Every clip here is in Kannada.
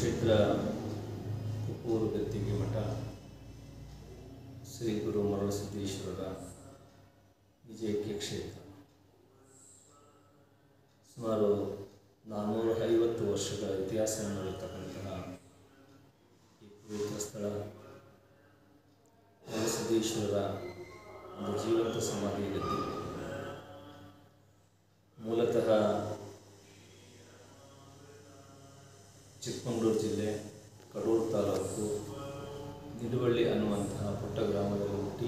ಕ್ಷೇತ್ರ ಕುಪ್ಪೂರು ಗದ್ದಿಗೆ ಮಠ ಶ್ರೀ ಗುರು ಮರಳಸಿದ್ದೇಶ್ವರರ ವಿಜಯಕ್ಕೆ ಕ್ಷೇತ್ರ ಸುಮಾರು ನಾನ್ನೂರ ಐವತ್ತು ವರ್ಷಗಳ ಇತಿಹಾಸವನ್ನು ಹೊಂದಿರತಕ್ಕಂತಹ ಈ ಪವಿತ್ರ ಸ್ಥಳ ಮರಳಸಿದ್ದೇಶ್ವರರ ಒಂದು ಜೀವಂತ ಸಮಾಧಿ ಗದ್ದೆ ಮೂಲತಃ ಚಿಕ್ಕಮಗಳೂರು ಜಿಲ್ಲೆ ಕಡೂರು ತಾಲೂಕು ನಿಡುವಳ್ಳಿ ಅನ್ನುವಂತಹ ಪುಟ್ಟ ಗ್ರಾಮದಲ್ಲಿ ಹುಟ್ಟಿ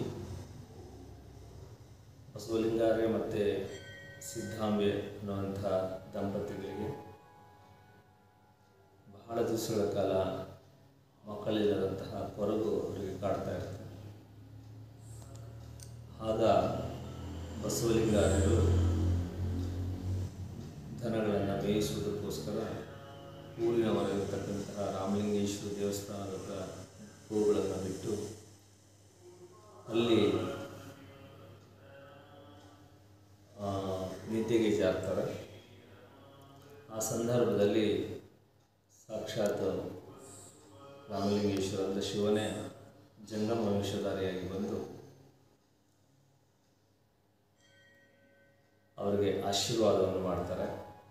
ಬಸವಲಿಂಗಾರ್ಯ ಮತ್ತು ಸಿದ್ಧಾಂಬೆ ಅನ್ನುವಂತಹ ದಂಪತಿಗಳಿಗೆ ಬಹಳ ದಿವಸಗಳ ಕಾಲ ಮಕ್ಕಳಿಲ್ಲದಂತಹ ಕೊರಗು ಅವರಿಗೆ ಕಾಡ್ತಾ ಇರ್ತದೆ ಆಗ ಬಸವಲಿಂಗಾರ್ಯರು ದನಗಳನ್ನು ಮೇಯಿಸುವುದಕ್ಕೋಸ್ಕರ ಊರಿನ ಹೊರಗಿರ್ತಕ್ಕಂತಹ ರಾಮಲಿಂಗೇಶ್ವರ ದೇವಸ್ಥಾನದ ಹತ್ರ ಹೂಗಳನ್ನು ಬಿಟ್ಟು ಅಲ್ಲಿ ಆ, ನಿದ್ದೆಗೆ ಜಾರ್ತಾರೆ ಆ ಸಂದರ್ಭದಲ್ಲಿ ಸಾಕ್ಷಾತ್ ರಾಮಲಿಂಗೇಶ್ವರ ಅಂದರೆ ಶಿವನೇ ಜಂಗಮ ವಂಶಧಾರಿಯಾಗಿ ಬಂದು ಅವರಿಗೆ ಆಶೀರ್ವಾದವನ್ನು ಮಾಡ್ತಾರೆ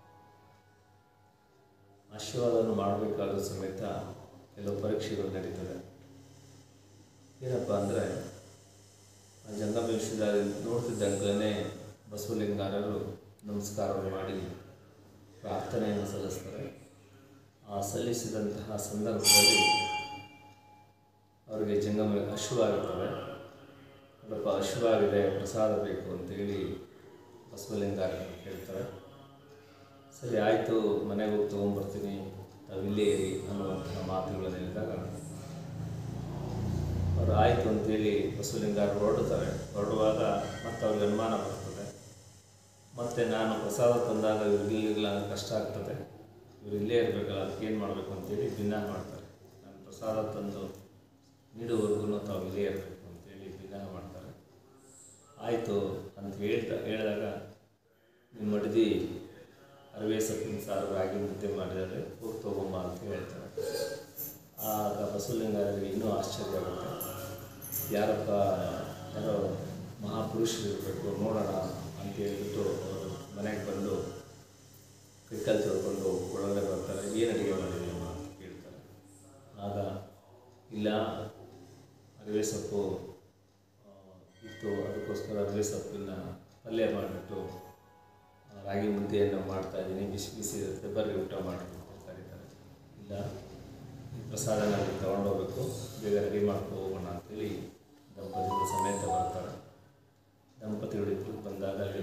ಆಶೀರ್ವಾದವನ್ನು ಮಾಡಬೇಕಾದ್ರೂ ಸಮೇತ ಕೆಲವು ಪರೀಕ್ಷೆಗಳು ನಡೀತದೆ ಏನಪ್ಪ ಅಂದರೆ ಆ ಜಂಗಮೇಶ್ವರ ನೋಡ್ತಿದ್ದಂಗಲೇ ಬಸವಲಿಂಗಾರರು ನಮಸ್ಕಾರವನ್ನು ಮಾಡಿ ಪ್ರಾರ್ಥನೆಯನ್ನು ಸಲ್ಲಿಸ್ತಾರೆ ಆ ಸಲ್ಲಿಸಿದಂತಹ ಸಂದರ್ಭದಲ್ಲಿ ಅವರಿಗೆ ಜಂಗಮ ಹಶುವಾಗುತ್ತದೆ ಸ್ವಲ್ಪ ಹಶುವಾಗಿದೆ ಪ್ರಸಾದ ಬೇಕು ಅಂತೇಳಿ ಬಸವಲಿಂಗಾರನ್ನು ಕೇಳ್ತಾರೆ ಸರಿ ಆಯಿತು ಮನೆಗೆ ಹೋಗಿ ತೊಗೊಂಬರ್ತೀನಿ ತಾವು ಇಲ್ಲೇ ಇರಿ ಅನ್ನುವಂತಹ ಮಾತುಗಳನ್ನು ಹೇಳಿದಾಗ ಅವರು ಆಯಿತು ಅಂತೇಳಿ ಬಸವಲಿಂಗಾರ ಹೊರಡುತ್ತಾರೆ ಹೊರಡುವಾಗ ಮತ್ತೆ ಅವ್ರಿಗೆ ಅನುಮಾನ ಬರ್ತದೆ ಮತ್ತು ನಾನು ಪ್ರಸಾದ ತಂದಾಗ ಇವ್ರಿಗೆ ಇರಲಿಲ್ಲ ಅಂದ್ರೆ ಕಷ್ಟ ಆಗ್ತದೆ ಇವ್ರು ಇಲ್ಲೇ ಇರಬೇಕಲ್ಲ ಅದಕ್ಕೆ ಏನು ಮಾಡಬೇಕು ಅಂತೇಳಿ ಭಿನ್ನ ಮಾಡ್ತಾರೆ ನಾನು ಪ್ರಸಾದ ತಂದು ನೀಡುವವರೆಗೂ ತಾವು ಇಲ್ಲೇ ಇರಬೇಕು ಅಂತೇಳಿ ಭಿನ್ನ ಮಾಡ್ತಾರೆ ಆಯಿತು ಅಂತ ಹೇಳ್ದ ಹೇಳಿದಾಗ ನಿಮ್ಮ ಮಡದಿ ಅರವೇ ಸೊಪ್ಪಿನ ಸಾರು ರಾಗಿ ಮುದ್ದೆ ಮಾಡಿದರೆ ಹೋಗಿ ತೊಗೊಂಬ ಅಂತ ಹೇಳ್ತಾರೆ ಆಗ ಬಸವಲಿಂಗಾರರಿಗೆ ಇನ್ನೂ ಆಶ್ಚರ್ಯ ಆಗುತ್ತೆ ಯಾರಪ್ಪ ಯಾರೋ ಮಹಾಪುರುಷರು ಇರಬೇಕು ನೋಡೋಣ ಅಂತ ಹೇಳ್ಬಿಟ್ಟು ಅವರು ಮನೆಗೆ ಬಂದು ಕೈಕಾಲು ತೊಳ್ಕೊಂಡು ಒಳಗಡೆ ಬರ್ತಾರೆ ಏನು ಅಡುಗೆ ಮಾಡಿದೀಯಮ್ಮ ಅಂತ ಕೇಳ್ತಾರೆ ಆಗ ಇಲ್ಲ ಅರಿವೆ ಸೊಪ್ಪು ಆ, ಇತ್ತು ಅದಕ್ಕೋಸ್ಕರ ಅರಿವೆ ಸೊಪ್ಪಿನ ಪಲ್ಯ ಮಾಡಿಬಿಟ್ಟು ಆ, ರಾಗಿ ಮುದ್ದೆಯನ್ನು ಮಾಡ್ತಾ ಇದ್ದೀನಿ ಬಿಸಿ ಬಿಸಿ ಇರುತ್ತೆ ಬರ್ರಿ ಊಟ ಮಾಡಿ ಅಂತ ಕರೀತಾರೆ ಇಲ್ಲ ಈ ಪ್ರಸಾದ ನಾವು ತೊಗೊಂಡೋಗ್ಬೇಕು ಬೇಗ ರೆಡಿ ಮಾಡ್ಕೊ ಹೋಗೋಣ ಅಂತೇಳಿ ದಂಪತಿಗಳು ಸಮೇತ ಬರ್ತಾರೆ ದಂಪತಿಗಳು ಇಬ್ಬರು ಬಂದಾಗ ಅಲ್ಲಿ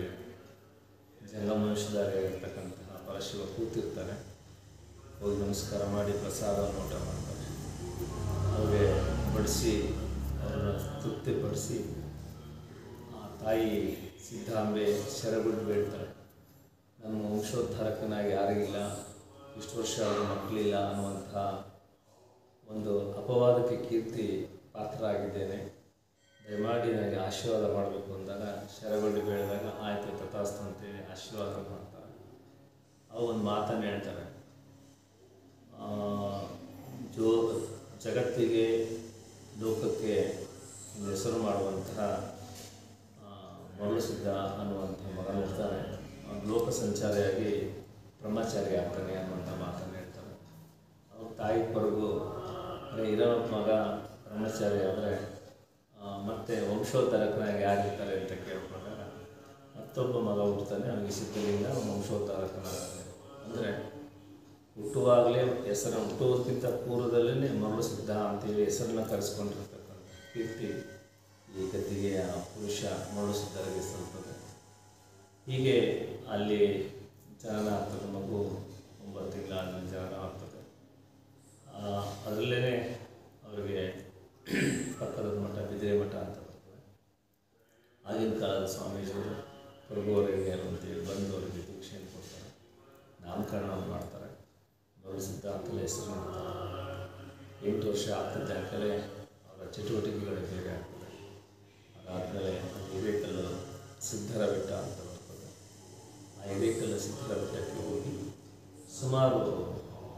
ಜಂಗಮನುಷ್ಯದಾಗಿರ್ತಕ್ಕಂತಹ ಪರಶಿವ ಕೂತಿರ್ತಾರೆ ಹೋಗಿ ನಮಸ್ಕಾರ ಮಾಡಿ ಪ್ರಸಾದವನ್ನು ಊಟ ಮಾಡ್ತಾರೆ ಅವ್ರಿಗೆ ಬಡಿಸಿ ಅವರನ್ನು ತೃಪ್ತಿಪಡಿಸಿ ಆ ತಾಯಿ ಸಿದ್ಧಾಂಬೆ ಶರಬಿಟ್ಟು ಬೇಡ್ತಾರೆ ನಮ್ಮ ವಂಶೋದ್ಧಾರಕನಾಗಿ ಯಾರಿಗಿಲ್ಲ ಇಷ್ಟು ವರ್ಷ ಅವ್ರ ಮಕ್ಕಳಿಲ್ಲ ಅನ್ನುವಂಥ ಒಂದು ಅಪವಾದಕ್ಕೆ ಕೀರ್ತಿ ಪಾತ್ರ ಆಗಿದ್ದೇನೆ ದಯಮಾಡಿ ನನಗೆ ಆಶೀರ್ವಾದ ಮಾಡಬೇಕು ಅಂದಾಗ ಶರಗೊಂಡು ಬೆಳೆದಾಗ ಆಯಿತು ತಥಾಸ್ತು ಅಂತೇಳಿ ಆಶೀರ್ವಾದ ಮಾಡ್ತಾರೆ ಅವು ಒಂದು ಮಾತನ್ನು ಹೇಳ್ತಾರೆ ಆ, ಜೋ ಜಗತ್ತಿಗೆ ಲೋಕಕ್ಕೆ ಒಂದು ಹೆಸರು ಮಾಡುವಂತಹ ಆ, ಮರುಳುಸಿದ್ಧ ಅನ್ನುವಂಥ ಮಗನ ಇರ್ತಾನೆ ಅವ್ನು ಲೋಕ ಸಂಚಾರಿಯಾಗಿ ಬ್ರಹ್ಮಚಾರಿ ಆಗ್ತಾನೆ ಅನ್ನುವಂಥ ಮಾತನ್ನು ಹೇಳ್ತಾರೆ ಅವ್ರ ತಾಯಿ ಕೊರಗು ಅರೆ ಇರೋ ಮಗ ಬ್ರಹ್ಮಚಾರಿ ಆದರೆ ಮತ್ತೆ ವಂಶೋದ್ಧಾರಕನಾಗಿ ಯಾರಿರ್ತಾರೆ ಅಂತ ಕೇಳ್ಕೊಂಡಾಗ ಮತ್ತೊಬ್ಬ ಮಗ ಹುಡ್ತಾನೆ ಅವನಿಗೆ ಸಿದ್ಧಲಿಂಗ ವಂಶೋದ್ಧಾರಕನಾಗ್ತಾನೆ ಅಂದರೆ ಹುಟ್ಟುವಾಗಲೇ ಹೆಸರು ಹುಟ್ಟುವುದಕ್ಕಿಂತ ಪೂರ್ವದಲ್ಲೇ ಮರಳು ಸಿದ್ಧ ಅಂತೇಳಿ ಹೆಸರನ್ನ ಕರೆಸ್ಕೊಂಡಿರ್ತಕ್ಕಂಥ ಕೀರ್ತಿ ಈ ಗದ್ದಿಗೆ ಆ ಪುರುಷ ಮರಳು ಸಿದ್ಧರಿಗೆ ಸಲ್ತದೆ ಹೀಗೆ ಅಲ್ಲಿ ಜನನ ಆಗ್ತದೆ ಮಗು ಒಂಬತ್ತು ತಿಂಗಳಾದ್ಮೇಲೆ ಜನನ ಆಗ್ತದೆ ಅದರಲ್ಲೇ ಅವರಿಗೆ ಪಕ್ಕದ ಮಠ ಬಿದಿರೆ ಮಠ ಅಂತ ಬರ್ತದೆ ಆಗಿನ ಕಾಲದ ಸ್ವಾಮೀಜಿಯವರು ಕೊರಗುವವರಿಗೆ ಅಂತೇಳಿ ಬಂದು ಅವರಿಗೆ ದೀಕ್ಷೆಯನ್ನು ಕೊಡ್ತಾರೆ ನಾಮಕರಣವನ್ನು ಮಾಡ್ತಾರೆ ಮರಳು ಸಿದ್ಧಾಂತಲೇ ಹೆಸರು ಮಾಡ್ತಾರೆ ಎಂಟು ವರ್ಷ ಆಗ್ತಿದ್ದಂಕಲೇ ಅವರ ಚಟುವಟಿಕೆಗಳು ಬೇರೆ ಆಗ್ತದೆ ಅದಾದಮೇಲೆ ಹಿರೇಕಲ್ಲು ಸಿದ್ಧರ ಬೆಟ್ಟ ಅಂತ ಬರ್ತದೆ ಆ ಹಿರೇಕಲ್ಲು ಸಿದ್ಧರ ಬೆಟ್ಟಕ್ಕೆ ಹೋಗಿ ಸುಮಾರು ಆ,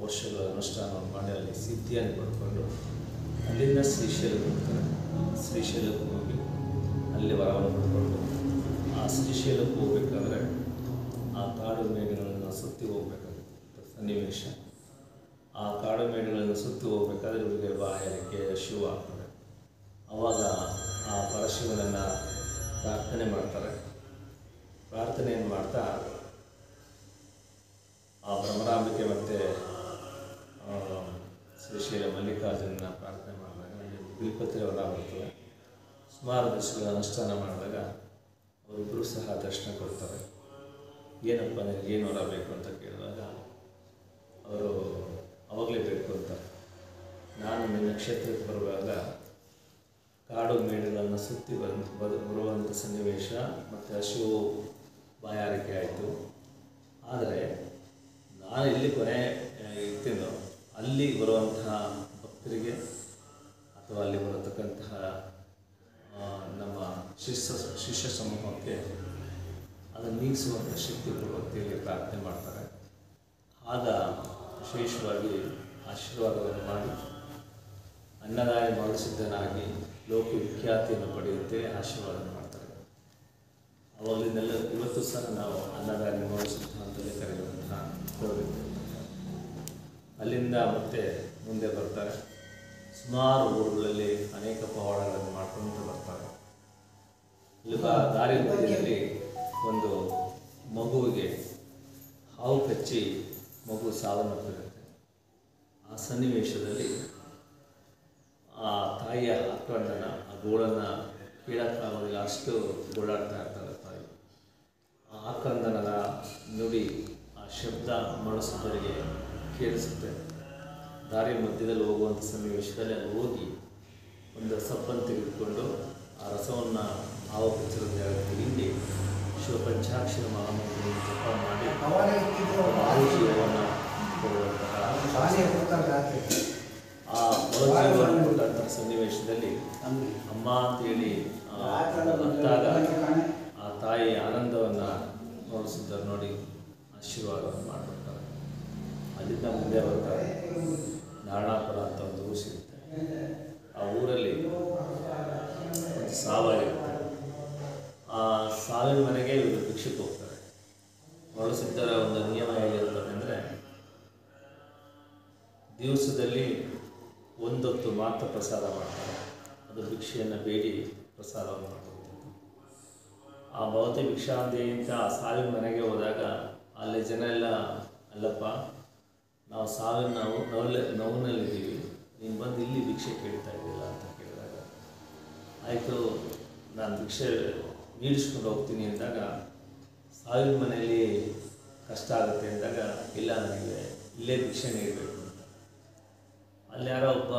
ವರ್ಷಗಳ ಅನುಷ್ಠಾನವನ್ನು ಮಾಡಿ ಅಲ್ಲಿ ಸಿದ್ಧಿಯನ್ನು ಪಡ್ಕೊಂಡು ಅಲ್ಲಿಂದ ಶ್ರೀಶೈಲಕ್ಕೆ ಹೋಗ್ತಾರೆ ಶ್ರೀಶೈಲಕ್ಕೆ ಹೋಗಿ ಅಲ್ಲಿ ವರವನ್ನು ಪಡ್ಕೊಂಡು ಆ ಶ್ರೀಶೈಲಕ್ಕೆ ಹೋಗ್ಬೇಕಾದ್ರೆ ಆ ಕಾಡು ಮೇಡುಗಳನ್ನು ಸುತ್ತಿ ಹೋಗ್ಬೇಕಾಗುತ್ತೆ ಸನ್ನಿವೇಶ ಆ ಕಾಡು ಮೇಡುಗಳನ್ನು ಸುತ್ತಿ ಹೋಗ್ಬೇಕಾದ್ರೆ ಇವರಿಗೆ ಬಾಯಾರಿಕೆ ಶಿವ ಆಗ್ತದೆ ಅವಾಗ ಆ ಪರಶಿವನನ್ನು ಪ್ರಾರ್ಥನೆ ಮಾಡ್ತಾರೆ ಪ್ರಾರ್ಥನೆಯನ್ನು ಮಾಡ್ತಾ ಆ ಭ್ರಮರಾಂಬಿಕೆ ಮತ್ತು ಶ್ರೀಶೈಲ ಮಲ್ಲಿಕಾರ್ಜುನನ ಪ್ರಾರ್ಥನೆ ಮಾಡಿದಾಗ ಅಲ್ಲಿ ಬಿಲ್ಪತ್ರೆ ವರ ಬರ್ತದೆ ಸುಮಾರು ದಿವಸಗಳ ಅನುಷ್ಠಾನ ಮಾಡಿದಾಗ ಅವರಿಬ್ಬರು ಸಹ ದರ್ಶನ ಕೊಡ್ತಾರೆ ಏನಪ್ಪ ನನಗೆ ಏನು ವರ ಬೇಕು ಅಂತ ಕೇಳಿದಾಗ ಅವರು ಅವಾಗಲೇ ಬೇಕು ಅಂತಾರೆ ನಾನು ನಿನ್ನ ಕ್ಷೇತ್ರಕ್ಕೆ ಬರುವಾಗ ಕಾಡು ಮೇಡುಗಳನ್ನು ಸುತ್ತಿ ಬಂದು ಬದು ಬರುವಂಥ ಸನ್ನಿವೇಶ ಮತ್ತು ಹಸಿವು ಬಾಯಾರಿಕೆ ಆಯಿತು ಆದರೆ ನಾನು ಎಲ್ಲಿ ಕೊನೆ ಆ, ಇರ್ತೀನೋ ಅಲ್ಲಿ ಬರುವಂತಹ ಭಕ್ತರಿಗೆ ಅಥವಾ ಅಲ್ಲಿ ಬರತಕ್ಕಂತಹ ಆ, ನಮ್ಮ ಶಿಷ್ಯ ಶಿಷ್ಯ ಸಮೂಹಕ್ಕೆ ಅದನ್ನು ನೀಗಿಸುವಂಥ ಶಕ್ತಿ ಕೊಡುವಂತೇಳಿ ಪ್ರಾರ್ಥನೆ ಮಾಡ್ತಾರೆ ಆಗ ವಿಶೇಷವಾಗಿ ಆಶೀರ್ವಾದವನ್ನು ಮಾಡಿ ಅನ್ನದಾಯ ಸಿದ್ಧನಾಗಿ ಲೋಕ ವಿಖ್ಯಾತಿಯನ್ನು ಪಡೆಯುತ್ತೆ ಆಶೀರ್ವಾದ ಮಾಡ್ತಾರೆ ಅವಾಗಲಿಂದೆಲ್ಲ ಇವತ್ತು ಸಹ ನಾವು ಅನ್ನದಾಯ ಸಿದ್ಧ ಅಂತಲೇ ಕರೆಯುವಂತಹ ಕೋವಿಲ್ ಅಲ್ಲಿಂದ ಮತ್ತೆ ಮುಂದೆ ಬರ್ತಾರೆ ಸುಮಾರು ಊರುಗಳಲ್ಲಿ ಅನೇಕ ಪವಾಡಗಳನ್ನು ಮಾಡ್ಕೊಂಡು ಬರ್ತಾರೆ ಇಲ್ಲಿ ಬ- ದಾರಿ ಮಧ್ಯದಲ್ಲಿ ಒಂದು ಮಗುವಿಗೆ ಹಾವು ಕಚ್ಚಿ ಮಗು ಸಾವನ್ನಪ್ಪಿರುತ್ತೆ ಆ ಸನ್ನಿವೇಶದಲ್ಲಿ ಆ ತಾಯಿಯ ಆಕ್ರಂದನ ಆ ಗೋಳನ್ನು ಕೀಳಕ್ಕಾಗೋದಿಲ್ಲ ಅಷ್ಟು ಗೋಳಾಡ್ತಾ ಇರ್ತಾರೆ ತಾಯಿ ಆ ಆಕ್ರಂದನದ ನುಡಿ ಆ ಶಬ್ದ ಮನಸ್ಸರಿಗೆ ಕೇಳಿಸುತ್ತೆ ದಾರಿ ಮಧ್ಯದಲ್ಲಿ ಹೋಗುವಂಥ ಸನ್ನಿವೇಶದಲ್ಲಿ ಅಲ್ಲಿ ಹೋಗಿ ಒಂದು ಸಪ್ಪನ್ನು ತೆಗೆದುಕೊಂಡು ಆ ರಸವನ್ನು ಹಾವು ಕಚ್ಚಿರೋ ಜಾಗಕ್ಕೆ ಹಿಂಡಿ ಶಿವಪಂಚಾಕ್ಷರ ಮಹಾಮಂತ್ರವನ್ನು ಜಪ ಮಾಡಿ ಅವಾಗ ಇಟ್ಟಿದ್ರು ಮರುಜೀವವನ್ನು ಕೊಡುವಂತಹ ಶಾಲೆ ಕೂತಾಗ ರಾತ್ರಿ ಆ ಮರುಜೀವನ ಕೊಟ್ಟಂತಹ ಸನ್ನಿವೇಶದಲ್ಲಿ ನಮ್ಗೆ ಅಮ್ಮ ಅಂತೇಳಿ ಆ, ರಾತ್ರಿ ಅಂತಾಗ ಕಾಣೆ ಆ ತಾಯಿ ಆನಂದವನ್ನು ನೋಡಿಸಿದ್ದಾರೆ ನೋಡಿ ಆಶೀರ್ವಾದವನ್ನು ಮಾಡಿಬಿಡ್ತಾರೆ ಅಲ್ಲಿಂದ ಮುಂದೆ ಬರ್ತಾರೆ ನಾರಾಯಣಪುರ ಅಂತ ಒಂದು ಊರು ಸಿಗುತ್ತೆ ಆ ಊರಲ್ಲಿ ಒಂದು ಸಾವಾಗಿರುತ್ತೆ ಆ ಸಾವಿನ ಮನೆಗೆ ಇವರು ಭಿಕ್ಷಕ್ಕೆ ಹೋಗ್ತಾರೆ ಹೊರಸಿದ್ದರ ಒಂದು ನಿಯಮ ಹೇಗಿರ್ತದೆ ಅಂದರೆ ದಿವಸದಲ್ಲಿ ಒಂದೊತ್ತು ಮಾತ್ರ ಪ್ರಸಾದ ಮಾಡ್ತಾರೆ ಅದು ಭಿಕ್ಷೆಯನ್ನು ಬೇಡಿ ಪ್ರಸಾದವನ್ನು ಮಾಡ್ತಾರೆ ಆ ಭೌತಿ ಭಿಕ್ಷಾಂದೆಯಿಂದ ಆ ಸಾವಿನ ಮನೆಗೆ ಹೋದಾಗ ಅಲ್ಲಿ ಜನ ಎಲ್ಲ ಅಲ್ಲಪ್ಪ ನಾವು ಸಾವಿನ ನಾವು ನೋವಲ್ಲಿ ನೋವಿನಲ್ಲಿದ್ದೀವಿ ನೀನು ಬಂದು ಇಲ್ಲಿ ಭಿಕ್ಷೆ ಕೇಳ್ತಾ ಇದ್ದಿಲ್ಲ ಅಂತ ಕೇಳಿದಾಗ ಆಯಿತು ನಾನು ಭಿಕ್ಷೆ ನೀಡಿಸ್ಕೊಂಡು ಹೋಗ್ತೀನಿ ಅಂದಾಗ ಸಾವಿನ ಮನೆಯಲ್ಲಿ ಕಷ್ಟ ಆಗುತ್ತೆ ಅಂದಾಗ ಇಲ್ಲ ನನಗೆ ಇಲ್ಲೇ ಭಿಕ್ಷೆ ನೀಡಬೇಕು ಅಂತ ಅಲ್ಲಿ ಯಾರೋ ಒಬ್ಬ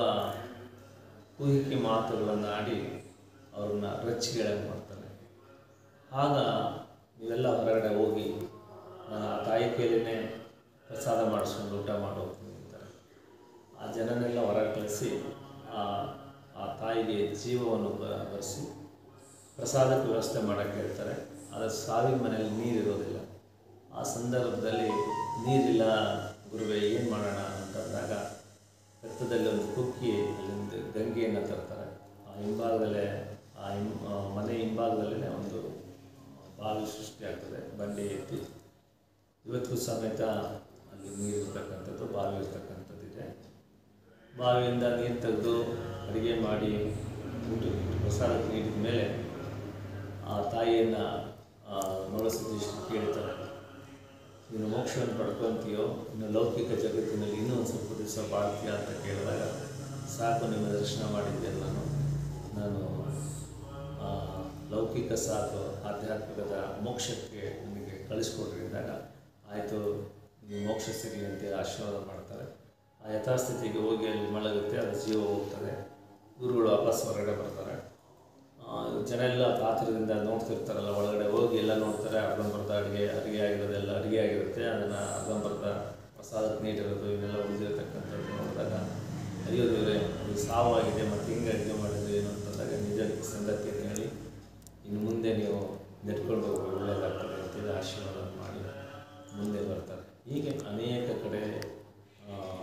ಕುಹಿಕೆ ಮಾತುಗಳನ್ನು ಆಡಿ ಅವ್ರನ್ನ ರಚ್ಚಿಗೆಳಗೆ ಮಾಡ್ತಾರೆ ಆಗ ನೀವೆಲ್ಲ ಹೊರಗಡೆ ಹೋಗಿ ನಾನು ಆ ತಾಯಿ ಕೈಲೇ ಪ್ರಸಾದ ಮಾಡಿಸ್ಕೊಂಡು ಊಟ ಮಾಡಿ ಹೋಗ್ತೀನಿ ಅಂತಾರೆ ಆ ಜನನೆಲ್ಲ ಹೊರಗೆ ಕಳಿಸಿ ಆ ಆ ತಾಯಿಗೆ ಜೀವವನ್ನು ಬ- ಬರೆಸಿ ಪ್ರಸಾದಕ್ಕೆ ವ್ಯವಸ್ಥೆ ಮಾಡೋಕ್ಕೆ ಹೇಳ್ತಾರೆ ಆದರೆ ಸಾವಿನ ಮನೆಯಲ್ಲಿ ನೀರಿರೋದಿಲ್ಲ ಆ ಸಂದರ್ಭದಲ್ಲಿ ನೀರಿಲ್ಲ ಗುರುವೆ ಏನು ಮಾಡೋಣ ಅಂತಂದಾಗ ರಕ್ತದಲ್ಲಿ ಒಂದು ಕುಕ್ಕಿ ಅಲ್ಲಿಂದ ಗಂಗೆಯನ್ನು ತರ್ತಾರೆ ಆ ಹಿಂಭಾಗದಲ್ಲೇ ಆ ಹಿಂ ಆ ಮನೆ ಹಿಂಭಾಗದಲ್ಲೇ ಒಂದು ಬಾವಿ ಸೃಷ್ಟಿಯಾಗ್ತದೆ ಬಂಡೆ ಎತ್ತಿ ಇವತ್ತಿಗೂ ಸಮೇತ ಅಲ್ಲಿ ನೀರು ಇರ್ತಕ್ಕಂಥದ್ದು ಬಾವಿ ಇರ್ತಕ್ಕಂಥದ್ದಿದೆ ಬಾವಿಯಿಂದ ನೀರು ತೆಗೆದು ಅಡುಗೆ ಮಾಡಿ ಊಟ ಪ್ರಸಾದಕ್ಕೆ ನೀಡಿದ ಮೇಲೆ ಆ ತಾಯಿಯನ್ನು ನೋಡಿಸಿದ್ದು ಕೇಳ್ತಾರೆ ನೀನು ಮೋಕ್ಷವನ್ನು ಪಡ್ಕೊಂತೀಯೋ ಇನ್ನು ಲೌಕಿಕ ಜಗತ್ತಿನಲ್ಲಿ ಇನ್ನೂ ಒಂದು ಸ್ವಲ್ಪ ದಿವಸ ಬಾಳ್ತೀಯ ಅಂತ ಕೇಳಿದಾಗ ಸಾಕು ನಿಮ್ಮ ದರ್ಶನ ಮಾಡಿದ್ದೆ ನಾನು ನಾನು ಆ, ಲೌಕಿಕ ಸಾಕು ಆಧ್ಯಾತ್ಮಿಕದ ಮೋಕ್ಷಕ್ಕೆ ನಿಮಗೆ ಕಳಿಸ್ಕೊಡ್ರಿ ಅಂದಾಗ ಆಯಿತು ನೀವು ಮೋಕ್ಷ ಸಿಗಲಿ ಅಂತೇಳಿ ಆಶೀರ್ವಾದ ಮಾಡ್ತಾರೆ ಆ ಯಥಾಸ್ಥಿತಿಗೆ ಹೋಗಿ ಅಲ್ಲಿ ಮಲಗುತ್ತೆ ಅದು ಜೀವ ಹೋಗ್ತದೆ ಗುರುಗಳು ವಾಪಸ್ ಹೊರಗಡೆ ಬರ್ತಾರೆ ಆ, ಜನ ಎಲ್ಲ ಕಾತರದಿಂದ ನೋಡ್ತಿರ್ತಾರಲ್ಲ ಒಳಗಡೆ ಹೋಗಿ ಎಲ್ಲ ನೋಡ್ತಾರೆ ಅರ್ಧಂಬರ್ಧ ಅಡುಗೆ ಅಡುಗೆ ಆಗಿರೋದೆಲ್ಲ ಅಡುಗೆ ಆಗಿರುತ್ತೆ ಅದನ್ನು ಅರ್ಧಂಬರ್ಧ ಪ್ರಸಾದಕ್ಕೆ ನೀಡಿರೋದು ಇವನ್ನೆಲ್ಲ ಉಳಿದಿರತಕ್ಕಂಥದ್ದು ನೋಡಿದಾಗ ಅಯ್ಯೋ ದೇವರೇ ಇದು ಸಾವಾಗಿದೆ ಮತ್ತು ಹಿಂಗೆ ಅಡುಗೆ ಮಾಡಿದ್ರೆ ಏನು ಅಂತಂದಾಗ ನಿಜ ಸಂಗತಿಯನ್ನು ಹೇಳಿ ಇನ್ನು ಮುಂದೆ ನೀವು ನೆಟ್ಕೊಂಡು ಹೋಗಿ ಒಳ್ಳೆಯದಾಗ್ತದೆ ಅಂತೇಳಿ ಆಶೀರ್ವಾದ ಮಾಡಿ ಮುಂದೆ ಬರ್ತಾರೆ ಹೀಗೆ ಅನೇಕ ಕಡೆ ಆ,